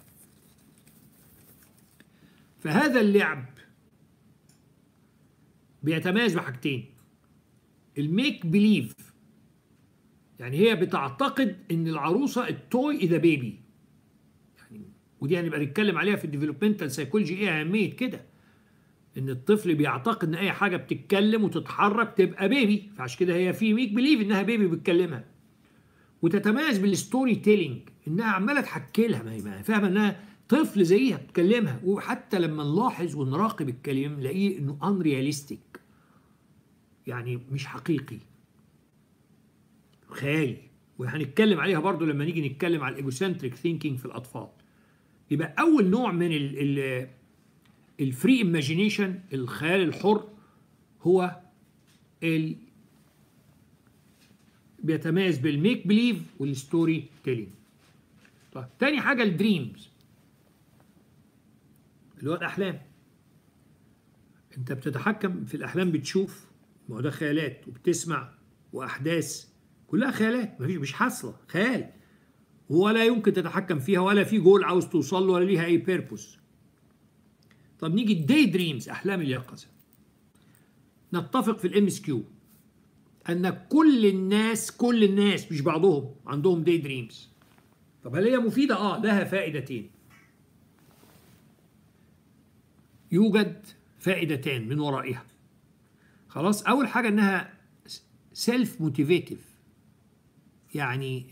S1: فهذا اللعب بيتميز بحاجتين الميك بليف يعني هي بتعتقد ان العروسه التوي اذا بيبي يعني ودي هنبقى نتكلم عليها في الديفلوبمنتال سايكولوجي ايه اهميه كده ان الطفل بيعتقد ان اي حاجه بتتكلم وتتحرك تبقى بيبي فعشان كده هي في ميك بليف انها بيبي بتكلمها وتتميز بالستوري تيلينج انها عماله تحكي لها ما هي فاهمه انها طفل زيها بتكلمها وحتى لما نلاحظ ونراقب الكلام نلاقيه انه انرياليستيك يعني مش حقيقي خيالي وهنتكلم عليها برضو لما نيجي نتكلم على الايجوسنتريك ثينكينج في الاطفال يبقى اول نوع من ال ال الفري ايماجينيشن الخيال الحر هو ال بيتميز بالميك بليف والستوري تيلينج طيب تاني حاجه الدريمز اللي هو الاحلام انت بتتحكم في الاحلام بتشوف ما هو ده خيالات وبتسمع واحداث كلها خيالات مفيش مش حاصله خيال ولا يمكن تتحكم فيها ولا في جول عاوز توصل له ولا ليها اي بيربوس طب نيجي الداي دريمز احلام اليقظه نتفق في الام اس كيو ان كل الناس كل الناس مش بعضهم عندهم داي دريمز طب هل هي مفيده اه لها فائدتين يوجد فائدتان من ورائها خلاص اول حاجه انها سيلف موتيفيتيف يعني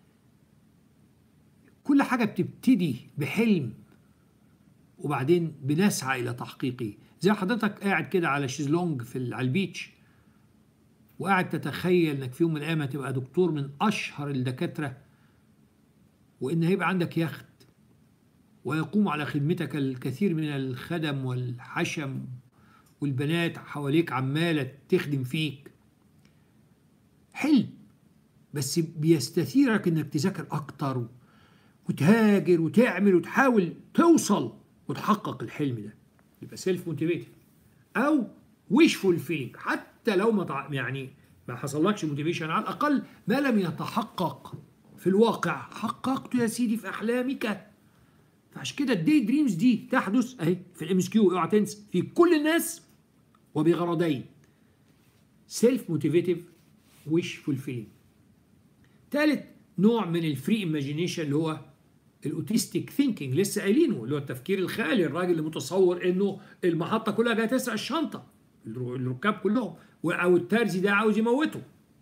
S1: كل حاجه بتبتدي بحلم وبعدين بنسعى الى تحقيقه زي حضرتك قاعد كده على شيزلونج في على البيتش وقاعد تتخيل انك في يوم من الايام هتبقى دكتور من اشهر الدكاتره وان هيبقى عندك يخت ويقوم على خدمتك الكثير من الخدم والحشم والبنات حواليك عماله تخدم فيك حلم بس بيستثيرك انك تذاكر اكتر وتهاجر وتعمل وتحاول توصل وتحقق الحلم ده يبقى سيلف موتيفيتد او ويش فولفيلينج حتى لو ما يعني ما حصلكش موتيفيشن على الاقل ما لم يتحقق في الواقع حققته يا سيدي في احلامك فعشان كده الدي دريمز دي تحدث اهي في الام اس كيو اوعى تنسى في كل الناس وبغرضين سيلف موتيفيتيف ويش فولفيلينج ثالث نوع من الفري ايماجينيشن اللي هو الاوتيستيك ثينكينج لسه قايلينه اللي هو التفكير الخيالي الراجل اللي متصور انه المحطه كلها جايه تسرق الشنطه الركاب كلهم او الترزي ده عاوز يموته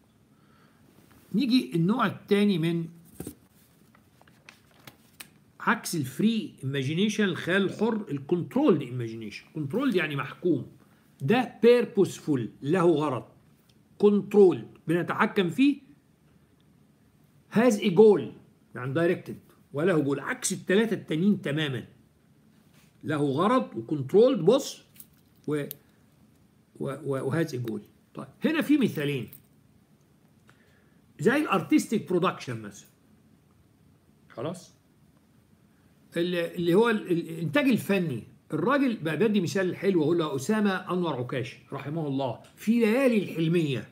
S1: نيجي النوع الثاني من عكس الفري ايماجينيشن الخيال الحر الكنترولد ايماجينيشن كنترولد يعني محكوم ده بيربوسفول له غرض كنترول بنتحكم فيه هاز اي جول يعني دايركتد وله جول عكس الثلاثه التانيين تماما له غرض وكنترولد بص و وهاز اي جول طيب هنا في مثالين زي الارتستيك برودكشن مثلا خلاص اللي هو الانتاج الفني الراجل بقى بدي مثال حلو اقول له اسامه انور عكاش رحمه الله في ليالي الحلميه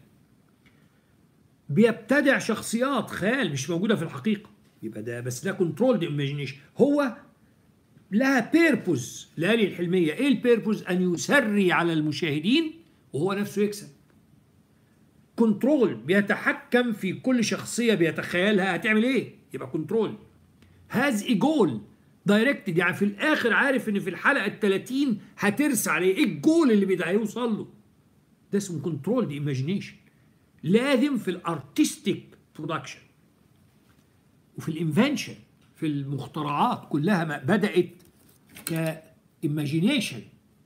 S1: بيبتدع شخصيات خيال مش موجوده في الحقيقه يبقى ده بس ده كنترول ايماجينيشن هو لها بيربوز ليالي الحلميه ايه البيربوز ان يسري على المشاهدين وهو نفسه يكسب كنترول بيتحكم في كل شخصيه بيتخيلها هتعمل ايه يبقى كنترول هاز اي جول دايركتد يعني في الاخر عارف ان في الحلقه ال 30 هترسى عليه ايه الجول اللي بده هيوصل له ده اسمه كنترول دي ايماجينيشن لازم في الارتستيك برودكشن وفي الانفنشن في المخترعات كلها ما بدات كايماجينيشن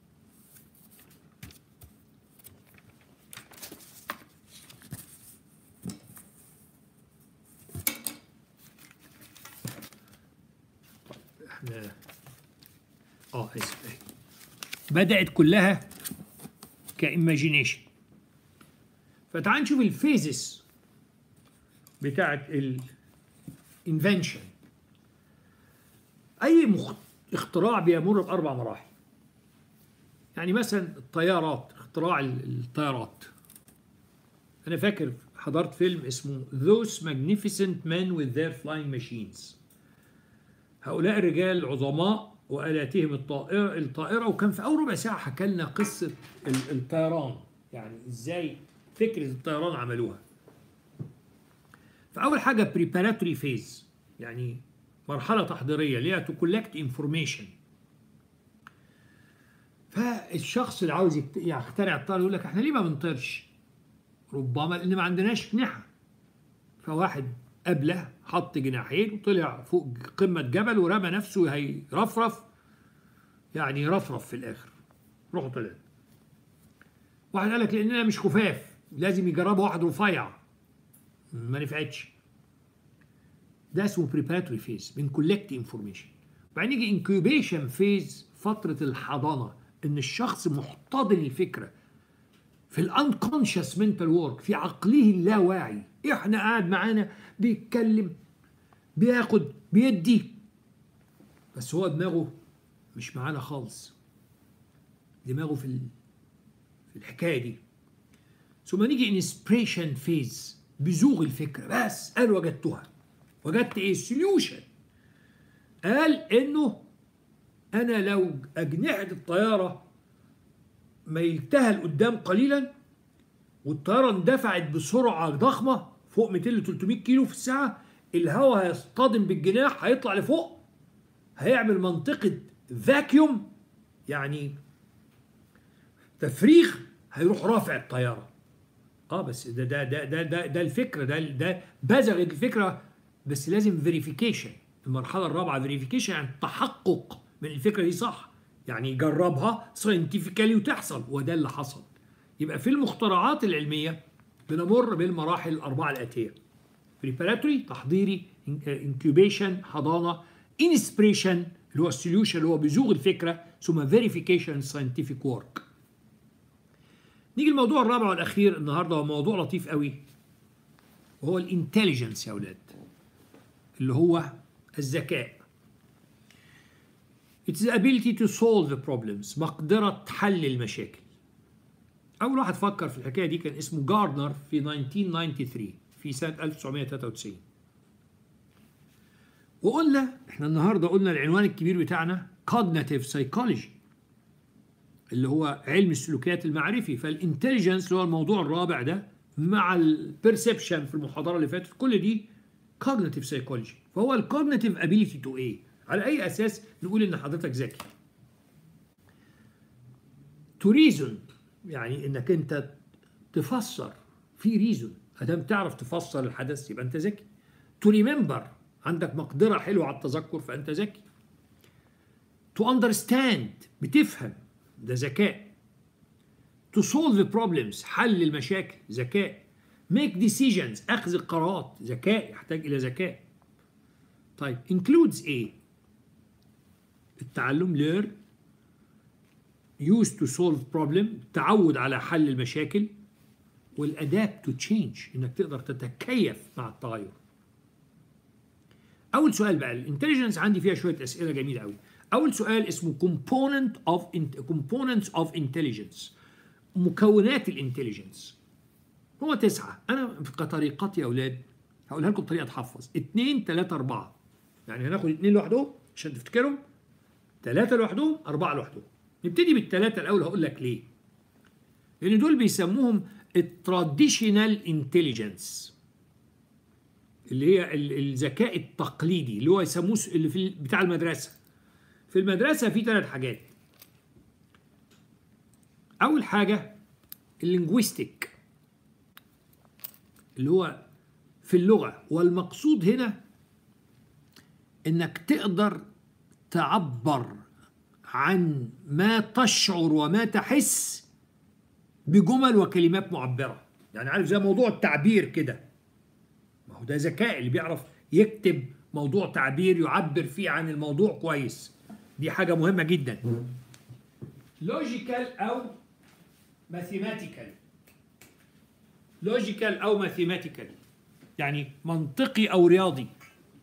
S1: احنا اه اسف بدات كلها كايماجينيشن فتعال نشوف الفيزس بتاعت الانفنشن اي مخ... اختراع بيمر باربع مراحل يعني مثلا الطيارات اختراع الطيارات انا فاكر حضرت فيلم اسمه Those Magnificent Men with Their Flying Machines هؤلاء الرجال العظماء وآلاتهم الطائرة الطائرة وكان في أول ربع ساعة حكى لنا قصة الطيران يعني إزاي فكرة الطيران عملوها فأول حاجة preparatory phase يعني مرحلة تحضيرية اللي هي to collect information فالشخص اللي عاوز يخترع الطائرة يقول لك احنا ليه ما بنطيرش؟ ربما لان ما عندناش اجنحه فواحد قبله حط جناحين وطلع فوق قمه جبل ورمى نفسه هيرفرف يعني يرفرف في الاخر روحوا طلع واحد قال لك لاننا مش خفاف لازم يجربوا واحد رفيع ما نفعتش ده اسمه بريباراتوري فيز بنكولكت انفورميشن وبعدين يجي انكيوبيشن فيز فتره الحضانه ان الشخص محتضن الفكره في الانكونشس منتال وورك في عقله اللاواعي احنا قاعد معانا بيتكلم بياخد بيدي بس هو دماغه مش معانا خالص دماغه في في الحكايه دي ثم نيجي انسبريشن فيز بزوغ الفكره بس قال وجدتها وجدت ايه السوليوشن قال انه انا لو اجنحه الطياره ميلتها لقدام قليلا والطياره اندفعت بسرعه ضخمه فوق 200 ل 300 كيلو في الساعه الهواء هيصطدم بالجناح هيطلع لفوق هيعمل منطقه فاكيوم يعني تفريغ هيروح رافع الطياره اه بس ده ده ده ده ده, ده الفكره ده ده بزغت الفكره بس لازم فيريفيكيشن المرحله الرابعه فيريفيكيشن يعني التحقق من الفكره دي صح يعني يجربها ساينتيفيكالي وتحصل وده اللي حصل يبقى في المخترعات العلميه بنمر بالمراحل الاربعه الاتيه بريباراتوري تحضيري انكيوبيشن حضانه انسبريشن اللي هو السوليوشن اللي هو بزوغ الفكره ثم فيريفيكيشن ساينتيفيك ورك نيجي الموضوع الرابع والاخير النهارده هو موضوع لطيف قوي وهو الانتليجنس يا اولاد اللي هو الذكاء It is the ability to solve the problems مقدرة حل المشاكل أول واحد فكر في الحكاية دي كان اسمه جاردنر في 1993 في سنة 1993 وقلنا احنا النهارده قلنا العنوان الكبير بتاعنا cognitive psychology اللي هو علم السلوكيات المعرفي فالانتليجنس اللي هو الموضوع الرابع ده مع البرسبشن في المحاضره اللي فاتت كل دي cognitive psychology فهو الكوجنيتيف ability to ايه على اي اساس نقول ان حضرتك ذكي تو ريزون يعني انك انت تفسر في ريزون ادام تعرف تفسر الحدث يبقى انت ذكي تو ريمبر عندك مقدره حلوه على التذكر فانت ذكي تو اندرستاند بتفهم ده ذكاء تو سولف بروبلمز حل المشاكل ذكاء ميك ديسيجنز اخذ القرارات ذكاء يحتاج الى ذكاء طيب includes ايه التعلم learn use to solve problem تعود على حل المشاكل والادابت تو تشينج انك تقدر تتكيف مع التغير اول سؤال بقى الانتليجنس عندي فيها شويه اسئله جميله قوي اول سؤال اسمه component of components of intelligence مكونات الانتليجنس هو تسعة أنا كطريقتي يا أولاد هقولها لكم بطريقة تحفظ اتنين تلاتة أربعة يعني هناخد اتنين لوحدهم عشان تفتكرهم ثلاثة لوحدهم أربعة لوحدهم نبتدي بالثلاثة الأول هقول لك ليه لأن دول بيسموهم التراديشنال انتليجنس اللي هي الذكاء التقليدي اللي هو يسموه اللي في بتاع المدرسة في المدرسة في ثلاث حاجات أول حاجة اللينجويستيك اللي هو في اللغة والمقصود هنا إنك تقدر تعبر عن ما تشعر وما تحس بجمل وكلمات معبرة يعني عارف زي موضوع التعبير كده ما هو ده ذكاء اللي بيعرف يكتب موضوع تعبير يعبر فيه عن الموضوع كويس دي حاجة مهمة جدا لوجيكال أو ماثيماتيكال لوجيكال أو ماثيماتيكال يعني منطقي أو رياضي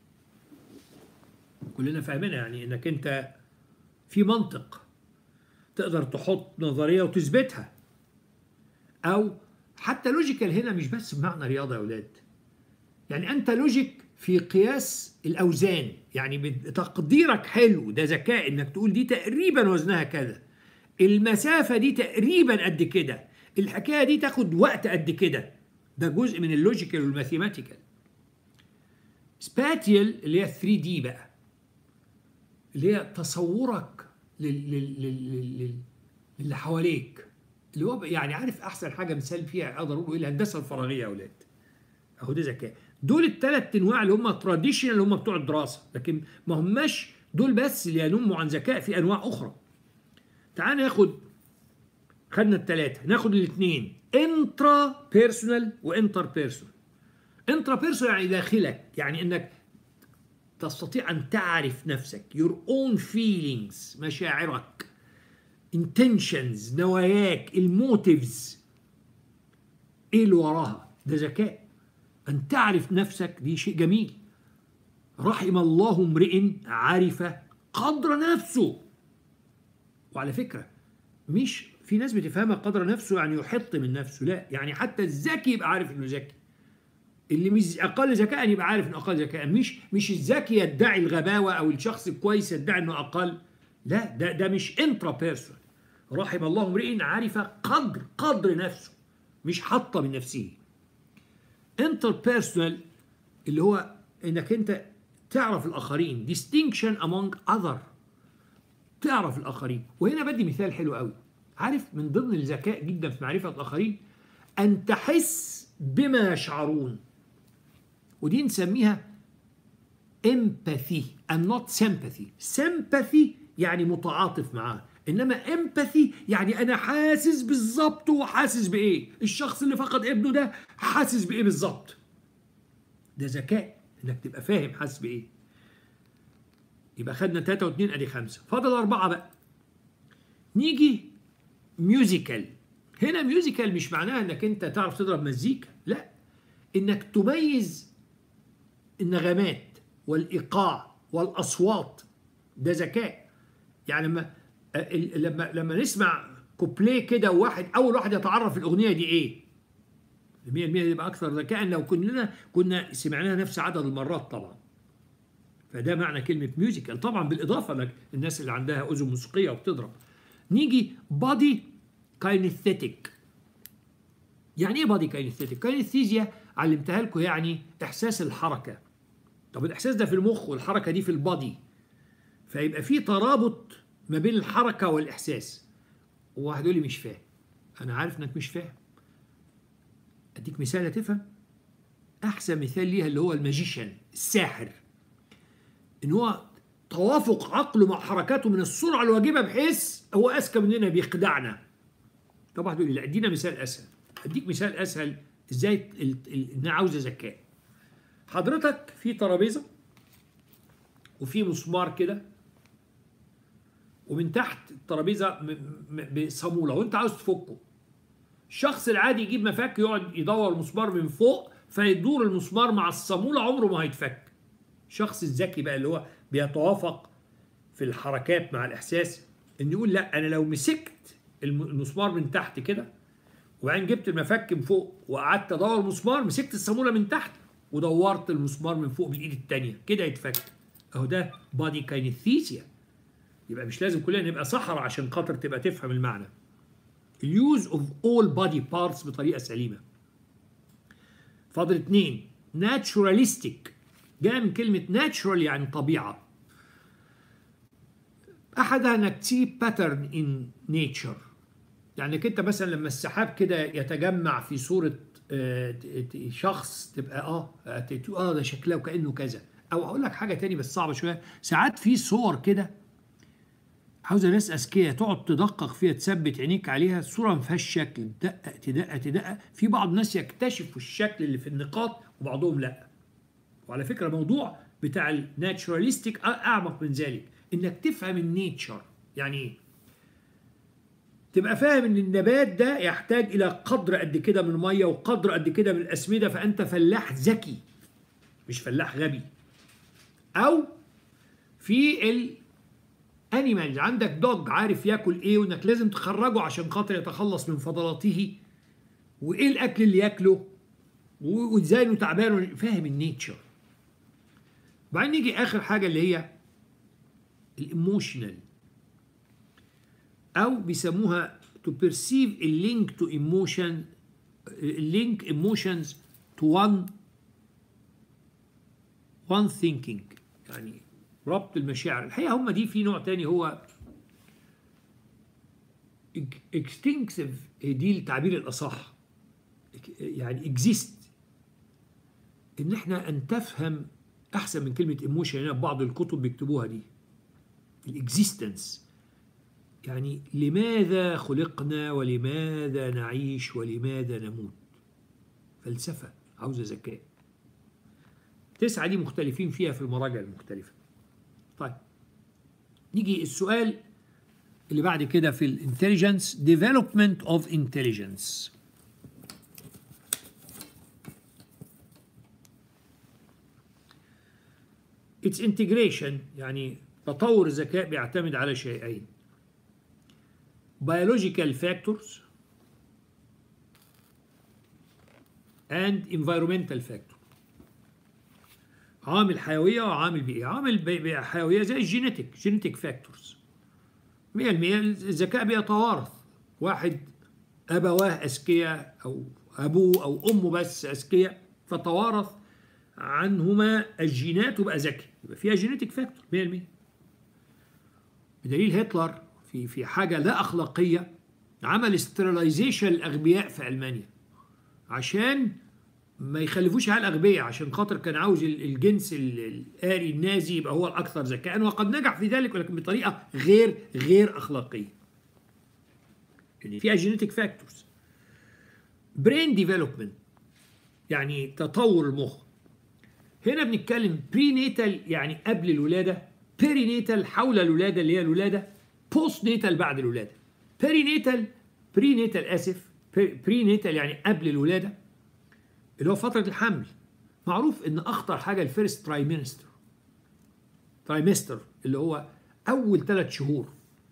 S1: كلنا فاهمينها يعني انك انت في منطق تقدر تحط نظريه وتثبتها او حتى لوجيكال هنا مش بس بمعنى رياضه يا اولاد يعني انت لوجيك في قياس الاوزان يعني بتقديرك حلو ده ذكاء انك تقول دي تقريبا وزنها كذا المسافه دي تقريبا قد كده الحكايه دي تاخد وقت قد كده ده جزء من اللوجيكال والماثيماتيكال سباتيال اللي هي 3 دي بقى اللي هي تصورك لل- لل- لل- لل- للي حواليك اللي هو يعني عارف احسن حاجه مثال فيها اقدر اقول ايه الهندسه الفراغيه يا اولاد اهو ده ذكاء دول الثلاث انواع اللي هم تراديشنال اللي هم بتوع الدراسه لكن ما هماش دول بس اللي ينموا عن ذكاء في انواع اخرى تعال ناخد خدنا الثلاثه ناخد الاثنين انترا بيرسونال وانتر بيرسونال انترا بيرسونال يعني داخلك يعني انك تستطيع ان تعرف نفسك your own feelings مشاعرك intentions نواياك الموتيفز ايه اللي وراها ده ذكاء ان تعرف نفسك دي شيء جميل رحم الله امرئ عرف قدر نفسه وعلى فكره مش في ناس بتفهمها قدر نفسه يعني يحط من نفسه لا يعني حتى الذكي يبقى عارف انه ذكي اللي مش اقل ذكاء يبقى عارف انه اقل ذكاء مش مش الذكي يدعي الغباوه او الشخص الكويس يدعي انه اقل لا ده ده مش انترا بيرسون رحم الله امرئ عرف قدر قدر نفسه مش حط من نفسه انتر بيرسونال اللي هو انك انت تعرف الاخرين distinction among other تعرف الاخرين وهنا بدي مثال حلو قوي عارف من ضمن الذكاء جدا في معرفه الاخرين ان تحس بما يشعرون ودي نسميها empathy and not sympathy sympathy يعني متعاطف معاه انما empathy يعني انا حاسس بالظبط هو حاسس بايه الشخص اللي فقد ابنه ده حاسس بايه بالظبط ده ذكاء انك تبقى فاهم حاسس بايه يبقى خدنا 3 و2 ادي 5 فاضل أربعة بقى نيجي ميوزيكال هنا ميوزيكال مش معناها انك انت تعرف تضرب مزيكا لا انك تميز النغمات والايقاع والاصوات ده ذكاء يعني لما ال- لما لما نسمع كوبليه كده وواحد اول واحد يتعرف الاغنيه دي ايه 100% يبقى اكثر ذكاء لو كلنا كنا سمعناها نفس عدد المرات طبعا فده معنى كلمه ميوزيكال طبعا بالاضافه لك الناس اللي عندها اذن موسيقيه وبتضرب نيجي بادي كاينثيتيك يعني ايه بادي كاينثيتيك كاينثيزيا علمتها لكم يعني احساس الحركه طب الاحساس ده في المخ والحركه دي في البادي فيبقى في ترابط ما بين الحركه والاحساس وواحد يقول لي مش فاهم انا عارف انك مش فاهم اديك مثال هتفهم احسن مثال ليها اللي هو الماجيشن الساحر ان هو توافق عقله مع حركاته من السرعه الواجبه بحيث هو اذكى مننا بيخدعنا طبعا تقول لي لا ادينا مثال اسهل اديك مثال اسهل ازاي ال- ال- انها عاوزه ذكاء حضرتك في ترابيزه وفي مسمار كده ومن تحت الترابيزه م- م- بصاموله وانت عاوز تفكه الشخص العادي يجيب مفك يقعد يدور المسمار من فوق فيدور المسمار مع الصاموله عمره ما هيتفك الشخص الذكي بقى اللي هو بيتوافق في الحركات مع الاحساس ان يقول لا انا لو مسكت الم- المسمار من تحت كده وبعدين جبت المفك من فوق وقعدت ادور المسمار مسكت الصاموله من تحت ودورت المسمار من فوق بالايد التانية كده يتفك اهو ده بادي كاينثيسيا يبقى مش لازم كلنا نبقى صحراء عشان خاطر تبقى تفهم المعنى اليوز اوف اول بادي بارتس بطريقه سليمه فاضل اتنين ناتشوراليستيك جاء من كلمه ناتشورال يعني طبيعه احدها انك تسي باترن ان نيتشر يعني انت مثلا لما السحاب كده يتجمع في صوره آه، ت- ت- شخص تبقى اه ت- اه ده شكله كانه كذا او اقول لك حاجه تاني بس صعبه شويه ساعات في صور كده عاوزه ناس اذكياء تقعد تدقق فيها تثبت عينيك عليها الصوره ما فيهاش شكل تدقق تدقق تدقق في بعض الناس يكتشفوا الشكل اللي في النقاط وبعضهم لا وعلى فكره موضوع بتاع الناتشوراليستيك اعمق من ذلك انك تفهم النيتشر يعني ايه تبقى فاهم ان النبات ده يحتاج الى قدر قد كده من الميه وقدر قد كده من الاسمده فانت فلاح ذكي مش فلاح غبي او في ال انيمالز عندك دوج عارف ياكل ايه وانك لازم تخرجه عشان خاطر يتخلص من فضلاته وايه الاكل اللي ياكله وازاي انه تعبان فاهم النيتشر بعدين نيجي اخر حاجه اللي هي الايموشنال او بيسموها to perceive a link to emotion link emotions to one one thinking يعني ربط المشاعر الحقيقه هم دي في نوع تاني هو extinctive دي التعبير الاصح يعني exist ان احنا ان تفهم احسن من كلمه ايموشن هنا بعض الكتب بيكتبوها دي الاكزيستنس يعني لماذا خلقنا ولماذا نعيش ولماذا نموت فلسفه عاوزه ذكاء تسعه دي مختلفين فيها في المراجع المختلفه طيب نيجي السؤال اللي بعد كده في الانتليجنس development of intelligence its integration يعني تطور الذكاء بيعتمد على شيئين biological factors and environmental factors عامل حيوية وعامل بيئي عامل بيئة حيوية زي الجينيتك جينيتك فاكتورز 100% الذكاء بيتوارث واحد أبواه أذكياء أو أبوه أو أمه بس أذكياء فتوارث عنهما الجينات وبقى ذكي يبقى فيها جينيتك فاكتور 100% بدليل هتلر في في حاجه لا اخلاقيه عمل استرلايزيشن للاغبياء في المانيا عشان ما يخلفوش عيال اغبياء عشان خاطر كان عاوز الجنس الآري النازي يبقى هو الاكثر ذكاء وقد نجح في ذلك ولكن بطريقه غير غير اخلاقيه. يعني فيها جينيتك فاكتورز. برين ديفلوبمنت يعني تطور المخ. هنا بنتكلم بري نيتال يعني قبل الولاده، بيري نيتال حول الولاده اللي هي الولاده، بوست نيتال بعد الولاده. بيري نيتال بري نيتال اسف بري نيتال يعني قبل الولاده اللي هو فترة الحمل معروف ان اخطر حاجة الفيرست ترايمستر ترايمستر اللي هو اول ثلاث شهور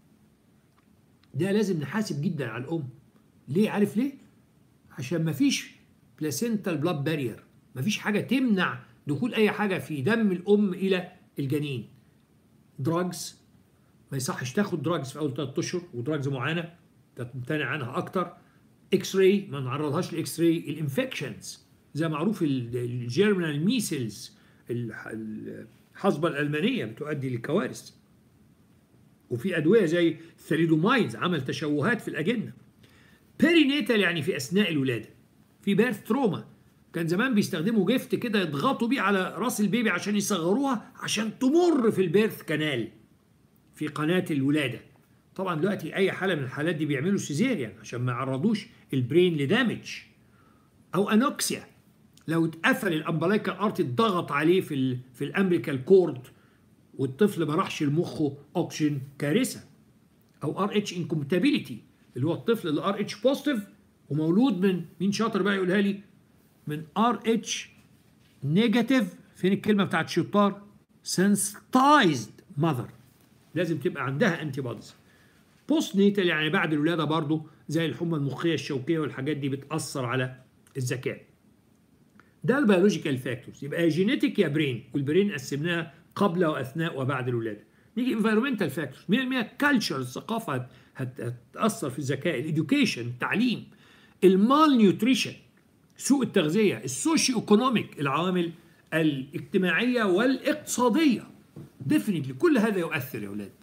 S1: ده لازم نحاسب جدا على الام ليه عارف ليه عشان مفيش بلاسنتال بلاد بارير مفيش حاجة تمنع دخول اي حاجة في دم الام الى الجنين دراجز ما يصحش تاخد دراجز في اول ثلاث اشهر ودراجز معينة تمتنع عنها اكتر اكس راي ما نعرضهاش لاكس راي الانفكشنز زي معروف الجيرمنال ميسلز الحصبة الألمانية بتؤدي لكوارث وفي أدوية زي الثاليدومايدز عمل تشوهات في الأجنة بيرينيتال يعني في أثناء الولادة في بيرث تروما كان زمان بيستخدموا جفت كده يضغطوا بيه على راس البيبي عشان يصغروها عشان تمر في البيرث كانال في قناة الولادة طبعا دلوقتي أي حالة من الحالات دي بيعملوا سيزيريان عشان ما يعرضوش البرين لدامج أو أنوكسيا لو اتقفل الامبلايكال ارت اتضغط عليه في ال في الامريكال كورد والطفل ما راحش لمخه اوكسجين كارثه او ار اتش انكومبتابيلتي اللي هو الطفل اللي ار اتش بوزيتيف ومولود من مين شاطر بقى يقولها لي من ار اتش نيجاتيف فين الكلمه بتاعت شطار سنسيتايزد ماذر لازم تبقى عندها انتي بوديز بوست نيتال يعني بعد الولاده برضه زي الحمى المخيه الشوكيه والحاجات دي بتاثر على الذكاء ده البيولوجيكال فاكتورز يبقى يا جينيتك يا برين والبرين قسمناها قبل واثناء وبعد الولاده نيجي انفيرومنتال فاكتورز 100% كلتشر الثقافه هتاثر في الذكاء الاديوكيشن التعليم المال نيوتريشن سوء التغذيه السوشيو ايكونوميك العوامل الاجتماعيه والاقتصاديه ديفنتلي كل هذا يؤثر يا اولاد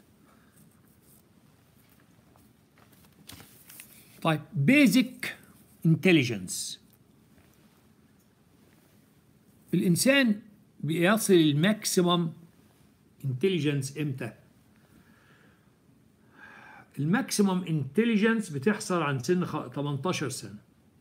S1: طيب بيزك انتليجنس الانسان بيصل الماكسيمم انتليجنس امتى الماكسيمم انتليجنس بتحصل عند سن 18 سنه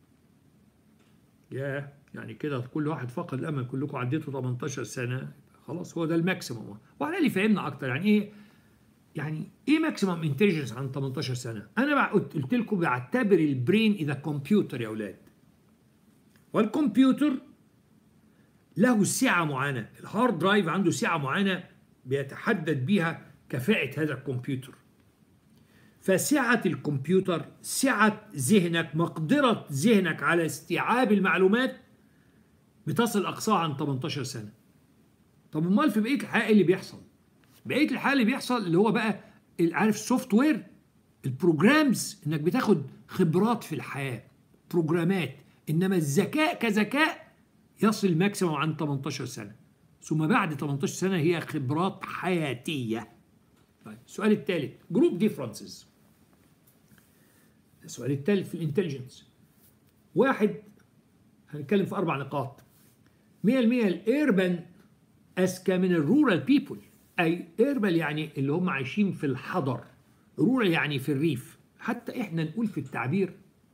S1: يا يعني كده كل واحد فقد الامل كلكم عديتوا 18 سنه خلاص هو ده الماكسيمم وعلى اللي فهمنا اكتر يعني ايه يعني ايه ماكسيمم انتليجنس عند 18 سنه انا قلت لكم بعتبر البرين اذا كمبيوتر يا اولاد والكمبيوتر له سعة معينة الهارد درايف عنده سعة معينة بيتحدد بيها كفاءة هذا الكمبيوتر فسعة الكمبيوتر سعة ذهنك مقدرة ذهنك على استيعاب المعلومات بتصل أقصاها عن 18 سنة طب امال في بقية الحياة إيه اللي بيحصل بقية الحياة اللي بيحصل اللي هو بقى عارف السوفت وير البروجرامز انك بتاخد خبرات في الحياة بروجرامات انما الذكاء كذكاء يصل ماكسيموم عن 18 سنة ثم بعد 18 سنة هي خبرات حياتية طيب السؤال الثالث جروب ديفرنسز السؤال الثالث في الانتليجنس واحد هنتكلم في اربع نقاط 100% الايربن اذكى من الرورال بيبول اي ايربل يعني اللي هم عايشين في الحضر رورال يعني في الريف حتى احنا نقول في التعبير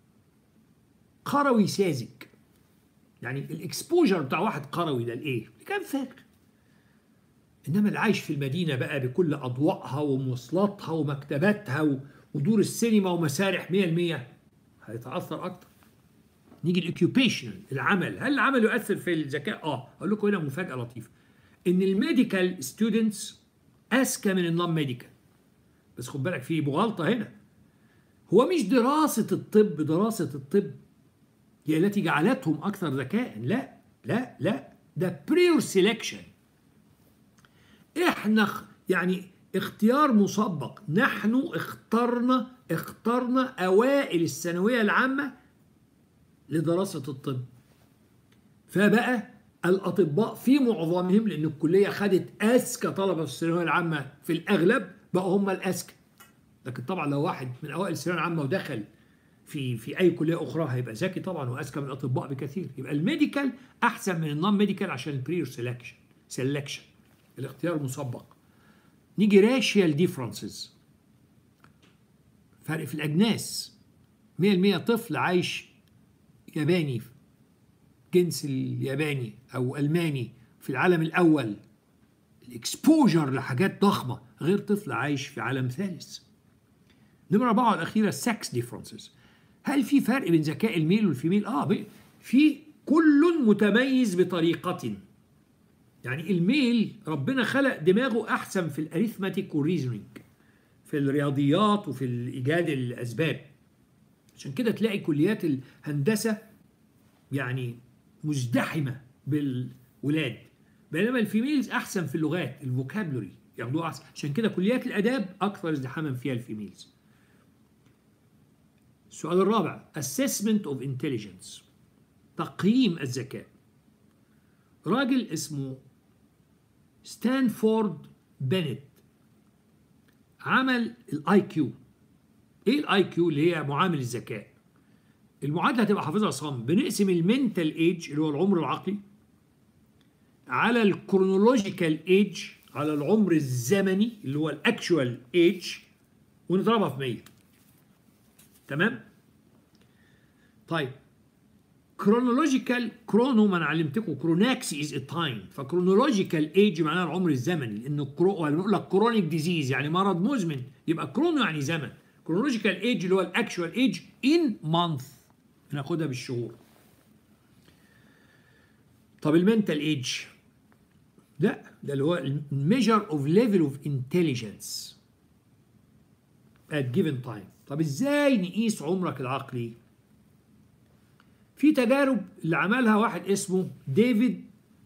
S1: قروي ساذج يعني الاكسبوجر بتاع واحد قروي ده الايه كان فارغ انما اللي عايش في المدينه بقى بكل اضواءها ومواصلاتها ومكتباتها ودور السينما ومسارح 100% هيتاثر اكتر نيجي الاوكيوبيشنال العمل هل العمل يؤثر في الذكاء اه اقول لكم هنا مفاجاه لطيفه ان الميديكال ستودنتس اذكى من النون ميديكال بس خد بالك في مغالطه هنا هو مش دراسه الطب دراسه الطب هي التي جعلتهم اكثر ذكاء لا لا لا ده بريور سيلكشن احنا يعني اختيار مسبق نحن اخترنا اخترنا اوائل الثانويه العامه لدراسه الطب فبقى الاطباء في معظمهم لان الكليه خدت اذكى طلبه في الثانويه العامه في الاغلب بقوا هم الاذكى لكن طبعا لو واحد من اوائل الثانويه العامه ودخل في في اي كليه اخرى هيبقى ذكي طبعا واذكى من الاطباء بكثير يبقى الميديكال احسن من النون ميديكال عشان البريور سelection سelection الاختيار المسبق نيجي راشيال ديفرنسز فرق في الاجناس 100% طفل عايش ياباني جنس الياباني او الماني في العالم الاول الاكسبوجر لحاجات ضخمه غير طفل عايش في عالم ثالث نمرة أربعة الأخيرة السكس ديفرنسز هل في فرق بين ذكاء الميل والفيميل؟ آه في كل متميز بطريقة يعني الميل ربنا خلق دماغه أحسن في الأريثماتيك والريزنينج في الرياضيات وفي إيجاد الأسباب عشان كده تلاقي كليات الهندسة يعني مزدحمة بالولاد بينما الفيميلز أحسن في اللغات الفوكابلوري ياخدوها أحسن عشان كده كليات الآداب أكثر ازدحاما فيها الفيميلز السؤال الرابع assessment of intelligence تقييم الذكاء راجل اسمه ستانفورد بنت عمل الاي كيو ايه الاي كيو اللي هي معامل الذكاء المعادله هتبقى حافظها صم بنقسم المنتال ايج اللي هو العمر العقلي على الكرونولوجيكال ايج على العمر الزمني اللي هو الاكشوال ايج ونضربها في 100 تمام طيب كرونولوجيكال كرونو ما انا علمتكم كروناكسي از تايم فكرونولوجيكال ايج معناها العمر الزمني لانه كرو بنقول لك كرونيك ديزيز يعني مرض مزمن يبقى كرونو يعني زمن كرونولوجيكال ايج اللي هو الاكشوال ايج ان مانث ناخدها بالشهور طب المنتال ايج لا ده اللي هو الميجر اوف ليفل اوف انتليجنس at given time طب ازاي نقيس عمرك العقلي في تجارب اللي عملها واحد اسمه ديفيد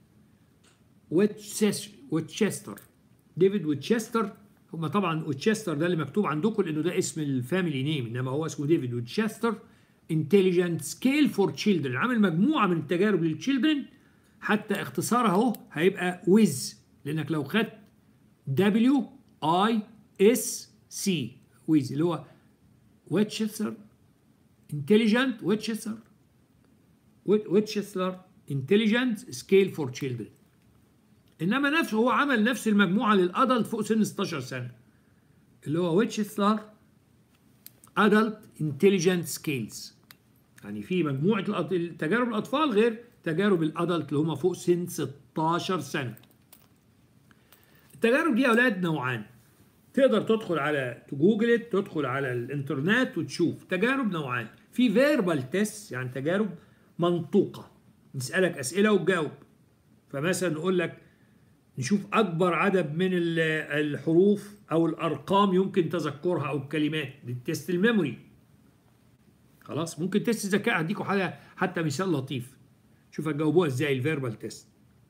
S1: ويتشستر ديفيد ويتشستر هم طبعا ويتشستر ده اللي مكتوب عندكم لانه ده اسم الفاميلي نيم انما هو اسمه ديفيد ويتشستر انتليجنت سكيل فور تشيلدرن عامل مجموعه من التجارب للتشيلدرن حتى اختصارها اهو هيبقى ويز لانك لو خدت دبليو اي اس سي ويز اللي هو ويتشستر انتليجنت ويتشستر ويتشستر انتليجنت سكيل فور تشيلدرن انما نفسه هو عمل نفس المجموعه للادلت فوق سن 16 سنه اللي هو ويتشستر ادلت انتليجنت سكيلز يعني في مجموعه تجارب الاطفال غير تجارب الادلت اللي هم فوق سن 16 سنه التجارب دي يا اولاد نوعان تقدر تدخل على تجوجل تدخل على الانترنت وتشوف تجارب نوعان في فيربال تيست يعني تجارب منطوقه نسالك اسئله وتجاوب فمثلا نقول لك نشوف اكبر عدد من ال- الحروف او الارقام يمكن تذكرها او الكلمات دي التست الميموري خلاص ممكن تيست ذكاء هديكم حاجه حتى مثال لطيف شوف هتجاوبوها ازاي الفيربال تيست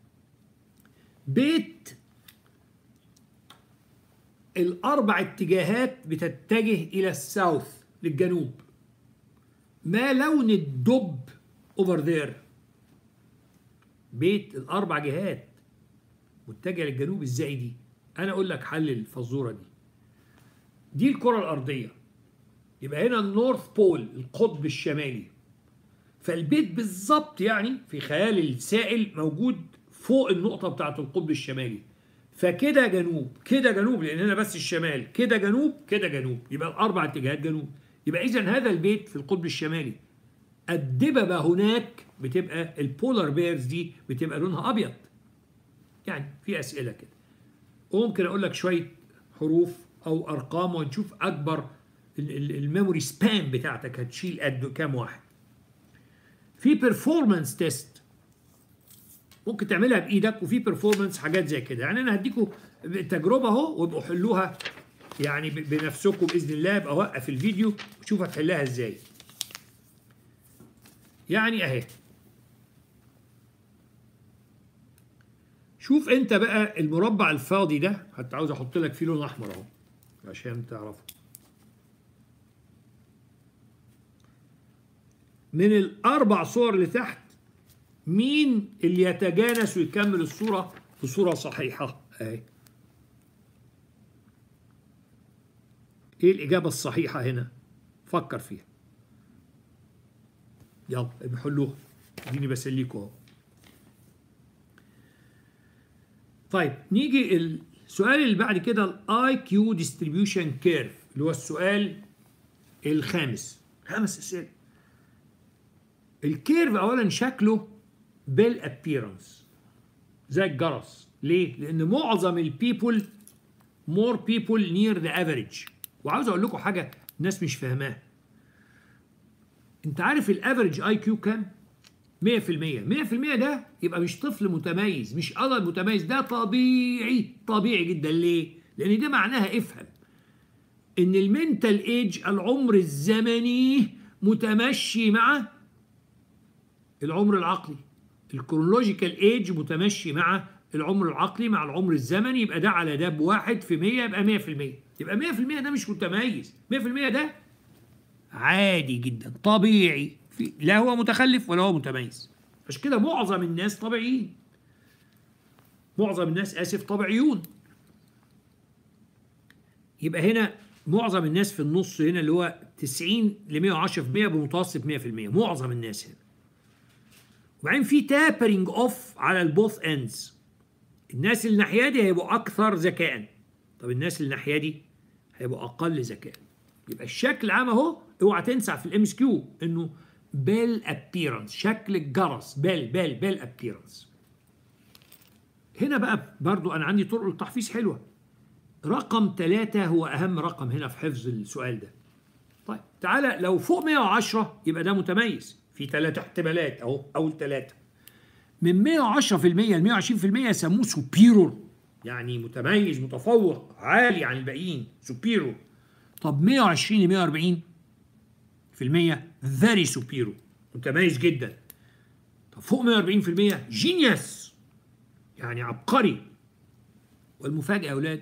S1: بيت الاربع اتجاهات بتتجه الى الساوث للجنوب ما لون الدب اوفر ذير بيت الاربع جهات متجهه للجنوب ازاي دي انا اقول لك حل الفزوره دي دي الكره الارضيه يبقى هنا النورث بول القطب الشمالي فالبيت بالظبط يعني في خيال السائل موجود فوق النقطه بتاعه القطب الشمالي فكده جنوب كده جنوب لان هنا بس الشمال كده جنوب كده جنوب يبقى الاربع اتجاهات جنوب يبقى اذا هذا البيت في القطب الشمالي الدببه هناك بتبقى البولار بيرز دي بتبقى لونها ابيض يعني في اسئله كده وممكن اقول لك شويه حروف او ارقام ونشوف اكبر ال- ال- الميموري سبان بتاعتك هتشيل قد كام واحد في بيرفورمانس تيست ممكن تعملها بايدك وفي بيرفورمانس حاجات زي كده يعني انا هديكم تجربه اهو وابقوا حلوها يعني ب- بنفسكم باذن الله ابقى اوقف الفيديو وشوف هتحلها ازاي يعني اهي شوف انت بقى المربع الفاضي ده حتى عاوز احط لك فيه لون احمر اهو عشان تعرفه من الاربع صور اللي تحت مين اللي يتجانس ويكمل الصوره بصوره صحيحه اهي ايه الاجابه الصحيحه هنا فكر فيها يلا بحلوها اديني بسليكوا اهو طيب نيجي السؤال اللي بعد كده الاي كيو ديستريبيوشن كيرف اللي هو السؤال الخامس خمس اسئله الكيرف اولا شكله بالابييرنس زي الجرس ليه؟ لان معظم البيبول مور بيبول نير ذا افريج وعاوز اقول لكم حاجه الناس مش فاهماها انت عارف الافريج اي كيو كام 100% 100% ده يبقى مش طفل متميز مش قدر متميز ده طبيعي طبيعي جدا ليه لان ده معناها افهم ان المنتال ايج العمر الزمني متمشي مع العمر العقلي الكرونولوجيكال ايج متمشي مع العمر العقلي مع العمر الزمني يبقى ده على ده بواحد في مية يبقى 100% يبقى 100% ده مش متميز 100% ده عادي جدا طبيعي في لا هو متخلف ولا هو متميز عشان كده معظم الناس طبيعيين معظم الناس اسف طبيعيون يبقى هنا معظم الناس في النص هنا اللي هو 90 ل 110% بمتوسط 100% معظم الناس هنا وبعدين في تابرنج اوف على البوث اندز الناس اللي الناحيه دي هيبقوا اكثر ذكاء طب الناس اللي الناحيه دي هيبقوا اقل ذكاء يبقى الشكل عام اهو اوعى تنسى في الام اس كيو انه بيل ابييرنس شكل الجرس بيل بيل بيل ابييرنس هنا بقى برضو انا عندي طرق التحفيظ حلوه رقم ثلاثة هو أهم رقم هنا في حفظ السؤال ده طيب تعالى لو فوق 110 يبقى ده متميز في ثلاث احتمالات أهو أول ثلاثة من 110% ل 120% يسموه سوبيرور يعني متميز متفوق عالي عن الباقيين سوبيرور طب 120 ل 140 في المية فيري سوبيرو متميز جدا طب فوق 140 في المية جينيوس يعني عبقري والمفاجأة يا أولاد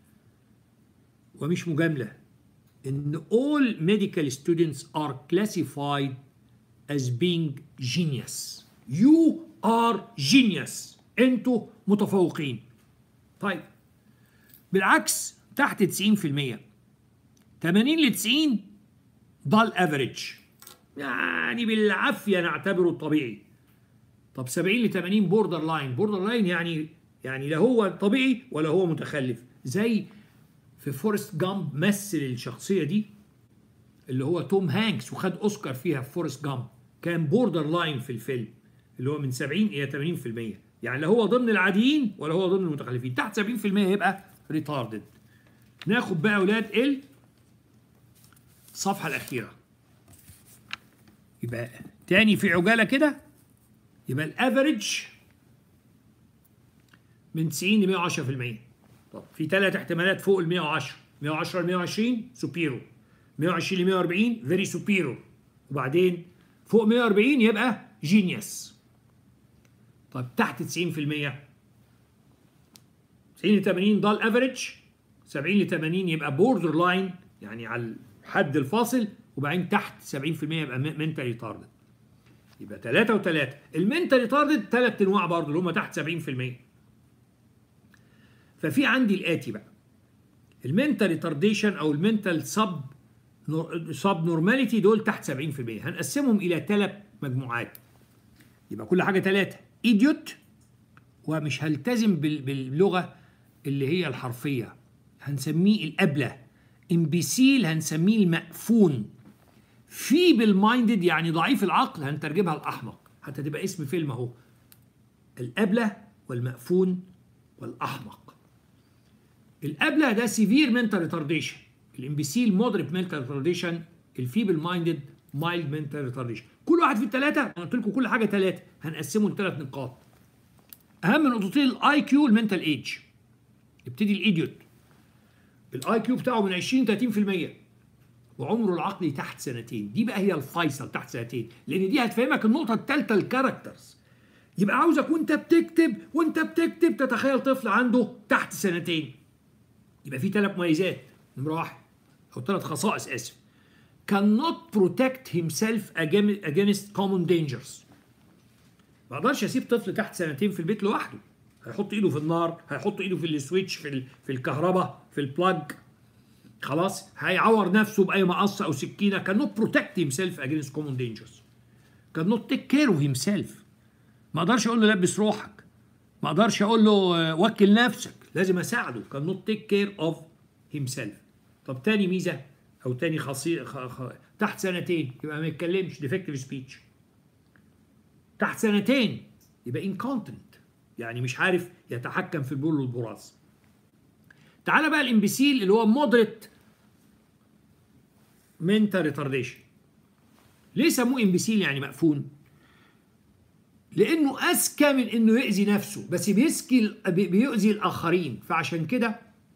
S1: ومش مجاملة إن all medical students are classified as being genius you are genius انتوا متفوقين طيب بالعكس تحت 90% 80 ل 90 ده الافريج يعني بالعافيه نعتبره الطبيعي طب 70 ل 80 بوردر لاين بوردر لاين يعني يعني لا هو طبيعي ولا هو متخلف زي في فورست جامب مثل الشخصيه دي اللي هو توم هانكس وخد اوسكار فيها في فورست جامب كان بوردر لاين في الفيلم اللي هو من 70 الى 80% يعني لا هو ضمن العاديين ولا هو ضمن المتخلفين تحت 70% يبقى ريتاردد ناخد بقى اولاد ال الصفحة الأخيرة يبقى تاني في عجالة كده يبقى الافريج من 90 ل 110% طب في ثلاث احتمالات فوق ال 110 110 ل 120 سوبيرو 120 ل 140 فيري سوبيرو وبعدين فوق 140 يبقى جينيوس طب تحت 90% 90 ل 80 ده الافريج 70 ل 80 يبقى بوردر لاين يعني على الحد الفاصل وبعدين تحت 70% يبقى منتال ريتاردد يبقى 3 و3 المنتال ريتاردد ثلاث انواع برضه اللي هم تحت 70% ففي عندي الاتي بقى المنتال ريتارديشن او المنتال سب سب نورماليتي دول تحت 70% هنقسمهم الى ثلاث مجموعات يبقى كل حاجه ثلاثه ايديوت ومش هلتزم باللغه اللي هي الحرفيه هنسميه الابله امبيسيل هنسميه المأفون فيبل مايندد يعني ضعيف العقل هنترجمها الاحمق حتى تبقى اسم فيلم اهو الابله والمأفون والاحمق الابله ده سيفير منتال ريتارديشن الامبيسيل مودريت منتال ريتارديشن الفيبل مايندد مايلد منتال ريتارديشن كل واحد في الثلاثه انا قلت لكم كل حاجه ثلاثه هنقسمه لثلاث نقاط اهم نقطتين الاي كيو والمنتال ايج يبتدي الايديوت الاي كيو بتاعه من 20 30% وعمره العقلي تحت سنتين دي بقى هي الفيصل تحت سنتين لان دي هتفهمك النقطه الثالثه الكاركترز يبقى عاوزك وانت بتكتب وانت بتكتب تتخيل طفل عنده تحت سنتين يبقى في ثلاث مميزات نمره واحد او ثلاث خصائص اسف cannot protect himself against common dangers ما اقدرش اسيب طفل تحت سنتين في البيت لوحده هيحط ايده في النار هيحط ايده في السويتش في في الكهرباء في البلاج خلاص هيعور نفسه باي مقص او سكينه cannot protect himself against common dangers cannot take care of himself ما اقدرش اقول له لبس روحك ما اقدرش اقول له وكل نفسك لازم اساعده cannot take care of himself طب تاني ميزه او تاني خاصيه خ... خ... تحت سنتين يبقى ما يتكلمش ديفكتيف سبيتش تحت سنتين يبقى انكونتنت يعني مش عارف يتحكم في البول والبراز تعالى بقى الامبسيل اللي هو مودريت منتال ريتارديشن ليه سموه امبسيل يعني مقفون لانه اذكى من انه يؤذي نفسه بس بيسكي بيؤذي الاخرين فعشان كده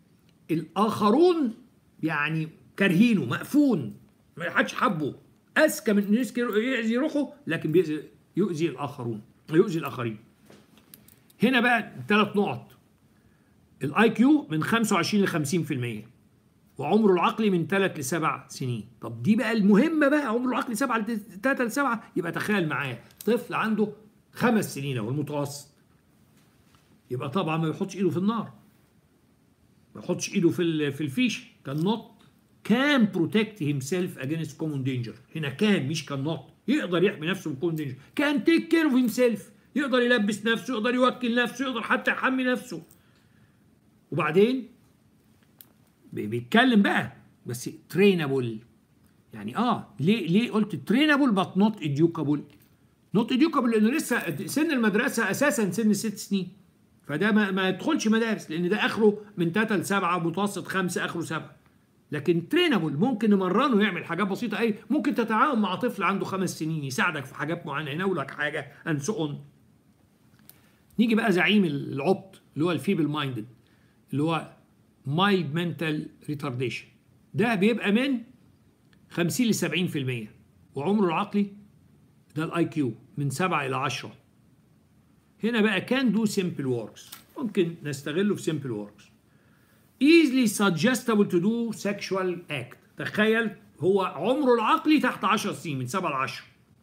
S1: الاخرون يعني كارهينه مقفون ما حدش حبه اذكى من انه يسكي يؤذي روحه لكن بيؤذي يؤذي الاخرون يؤذي الاخرين هنا بقى ثلاث نقط الاي كيو من 25 ل 50% وعمره العقلي من 3 ل 7 سنين طب دي بقى المهمه بقى عمره العقلي 7 ل 3 ل 7 يبقى تخيل معايا طفل عنده خمس سنين او المتوسط يبقى طبعا ما يحطش ايده في النار ما يحطش ايده في في الفيش كان نوت كان بروتكت هيم سيلف اجينست كومون دينجر هنا كان مش كان نوت يقدر يحمي نفسه من كومون دينجر كان تيك كير اوف هيم سيلف يقدر يلبس نفسه يقدر يوكل نفسه يقدر حتى يحمي نفسه وبعدين بيتكلم بقى بس ترينابل يعني اه ليه ليه قلت ترينابل بات نوت اديوكابل نوت اديوكابل لانه لسه سن المدرسه اساسا سن ست سنين فده ما, ما يدخلش مدارس لان ده اخره من 3 ل 7 متوسط 5 اخره 7 لكن ترينابل ممكن نمرنه يعمل حاجات بسيطه اي ممكن تتعاون مع طفل عنده خمس سنين يساعدك في حاجات معينه يناولك حاجه اند سو اون نيجي بقى زعيم العبط اللي هو الفيبل مايندد اللي هو مايلد منتال ريتارديشن ده بيبقى من 50 ل 70% وعمره العقلي ده الاي كيو من 7 الى 10 هنا بقى كان دو سمبل وركس ممكن نستغله في سمبل وركس easily suggestible to do sexual act تخيل هو عمره العقلي تحت 10 سنين من 7 ل 10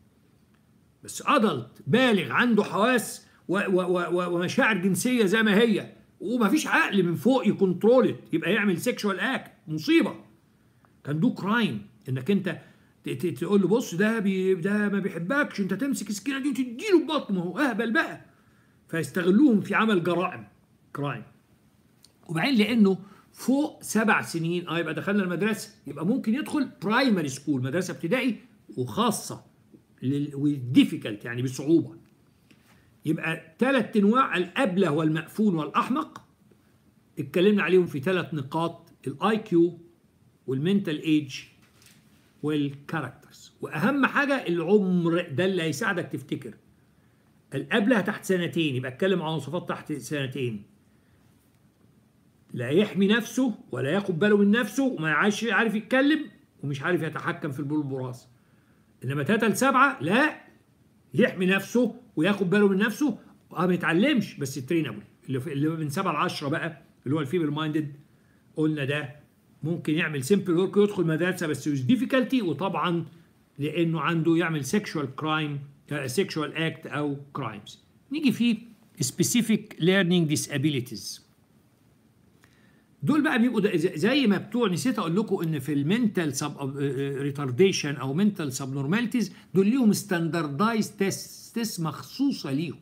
S1: بس ادلت بالغ عنده حواس و و و ومشاعر جنسيه زي ما هي ومفيش عقل من فوق يكنترول يبقى يعمل سيكشوال اكت مصيبه كان دو كرايم انك انت تقول له بص ده بي ده ما بيحبكش انت تمسك السكينه دي وتديله ببطن ما هو اهبل بقى فيستغلوهم في عمل جرائم كرايم وبعدين لانه فوق سبع سنين اه يبقى دخلنا المدرسه يبقى ممكن يدخل برايمري سكول مدرسه ابتدائي وخاصه وديفيكالت يعني بصعوبه يبقى ثلاث انواع الابله والمأفون والاحمق اتكلمنا عليهم في ثلاث نقاط الاي كيو والمنتال ايج والكاركترز واهم حاجه العمر ده اللي هيساعدك تفتكر الابله تحت سنتين يبقى اتكلم عن وصفات تحت سنتين لا يحمي نفسه ولا ياخد باله من نفسه وما عايش عارف يتكلم ومش عارف يتحكم في البول البراز انما تلاته لسبعه لا يحمي نفسه وياخد باله من نفسه اه ما يتعلمش بس ترينابل اللي, اللي من سبعه ل 10 بقى اللي هو الفيبر مايندد قلنا ده ممكن يعمل سمبل ورك يدخل مدرسه بس يوز ديفيكالتي وطبعا لانه عنده يعمل سيكشوال كرايم سيكشوال اكت او كرايمز نيجي في specific learning disabilities دول بقى بيبقوا زي ما بتوع نسيت اقول لكم ان في المنتال سب ريتارديشن او منتال سب نورماليتيز دول ليهم ستاندردايز تيست تيست مخصوصه ليهم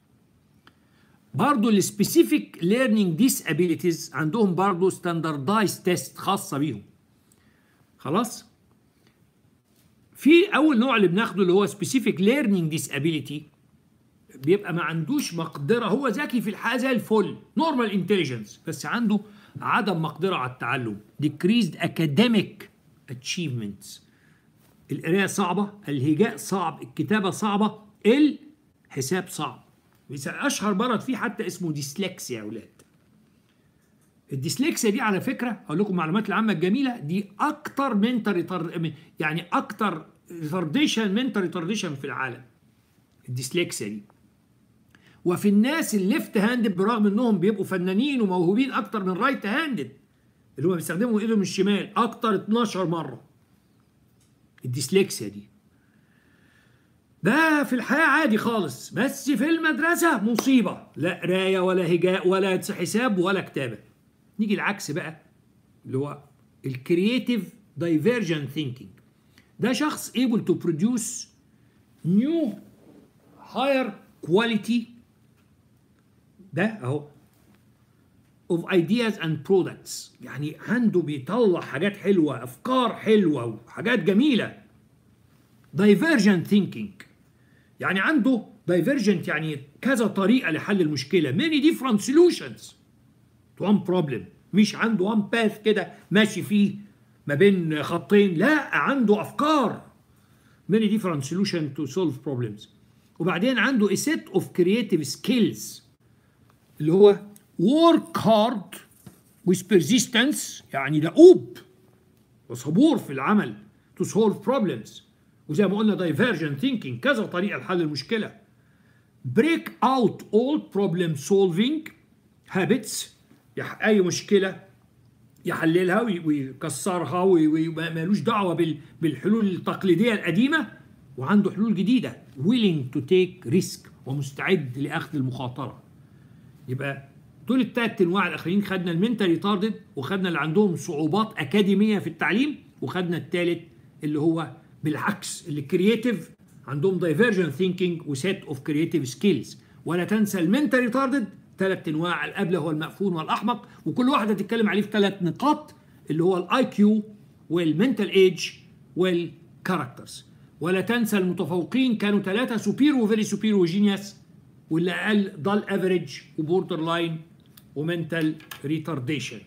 S1: برضه السبيسيفيك ليرنينج ديسابيليتيز عندهم برضه ستاندردايز تيست خاصه بيهم خلاص في اول نوع اللي بناخده اللي هو سبيسيفيك ليرنينج ديسابيليتي بيبقى ما عندوش مقدره هو ذكي في الحياه زي الفل نورمال انتليجنس بس عنده عدم مقدره على التعلم decreased academic achievements القرايه صعبه الهجاء صعب الكتابه صعبه الحساب صعب اشهر مرض فيه حتى اسمه ديسلكسيا يا اولاد الديسلكسيا دي على فكره اقول لكم المعلومات العامه الجميله دي اكتر منتال يعني اكتر ريتارديشن منتال ريتارديشن في العالم الديسلكسيا دي وفي الناس الليفت هاندد برغم انهم بيبقوا فنانين وموهوبين اكتر من رايت هاندد اللي هم بيستخدموا ايدهم الشمال اكتر 12 مره الديسلكسيا دي ده في الحياة عادي خالص بس في المدرسة مصيبة لا قراية ولا هجاء ولا حساب ولا كتابة نيجي العكس بقى اللي هو الكرييتيف دايفيرجن ثينكينج ده شخص able to produce new higher quality ده اهو of ideas and products يعني عنده بيطلع حاجات حلوة أفكار حلوة وحاجات جميلة divergent thinking يعني عنده divergent يعني كذا طريقة لحل المشكلة many different solutions to one problem مش عنده one path كده ماشي فيه ما بين خطين لا عنده أفكار many different solutions to solve problems وبعدين عنده a set of creative skills اللي هو work hard with persistence يعني دؤوب وصبور في العمل to solve problems وزي ما قلنا divergent thinking كذا طريقة لحل المشكلة break out all problem solving habits أي مشكلة يحللها ويكسرها ومالوش دعوة بالحلول التقليدية القديمة وعنده حلول جديدة willing to take risk ومستعد لأخذ المخاطرة يبقى دول التلات انواع الاخرين خدنا المنتال ريتاردد وخدنا اللي عندهم صعوبات اكاديميه في التعليم وخدنا الثالث اللي هو بالعكس اللي كرييتيف عندهم دايفرجن ثينكينج وسيت اوف كرييتيف سكيلز ولا تنسى المنتال ريتاردد ثلاث انواع الابله هو المأفون والاحمق وكل واحده تتكلم عليه في ثلاث نقاط اللي هو الاي كيو والمنتال ايج والكاركترز ولا تنسى المتفوقين كانوا ثلاثه سوبير وفيري سوبير وجينيوس واللي اقل ضل افريج وبوردر لاين ومنتال ريتارديشن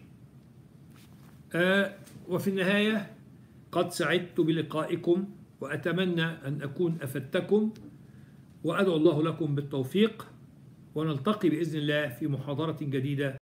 S1: آه وفي النهايه قد سعدت بلقائكم واتمنى ان اكون افدتكم وادعو الله لكم بالتوفيق ونلتقي باذن الله في محاضره جديده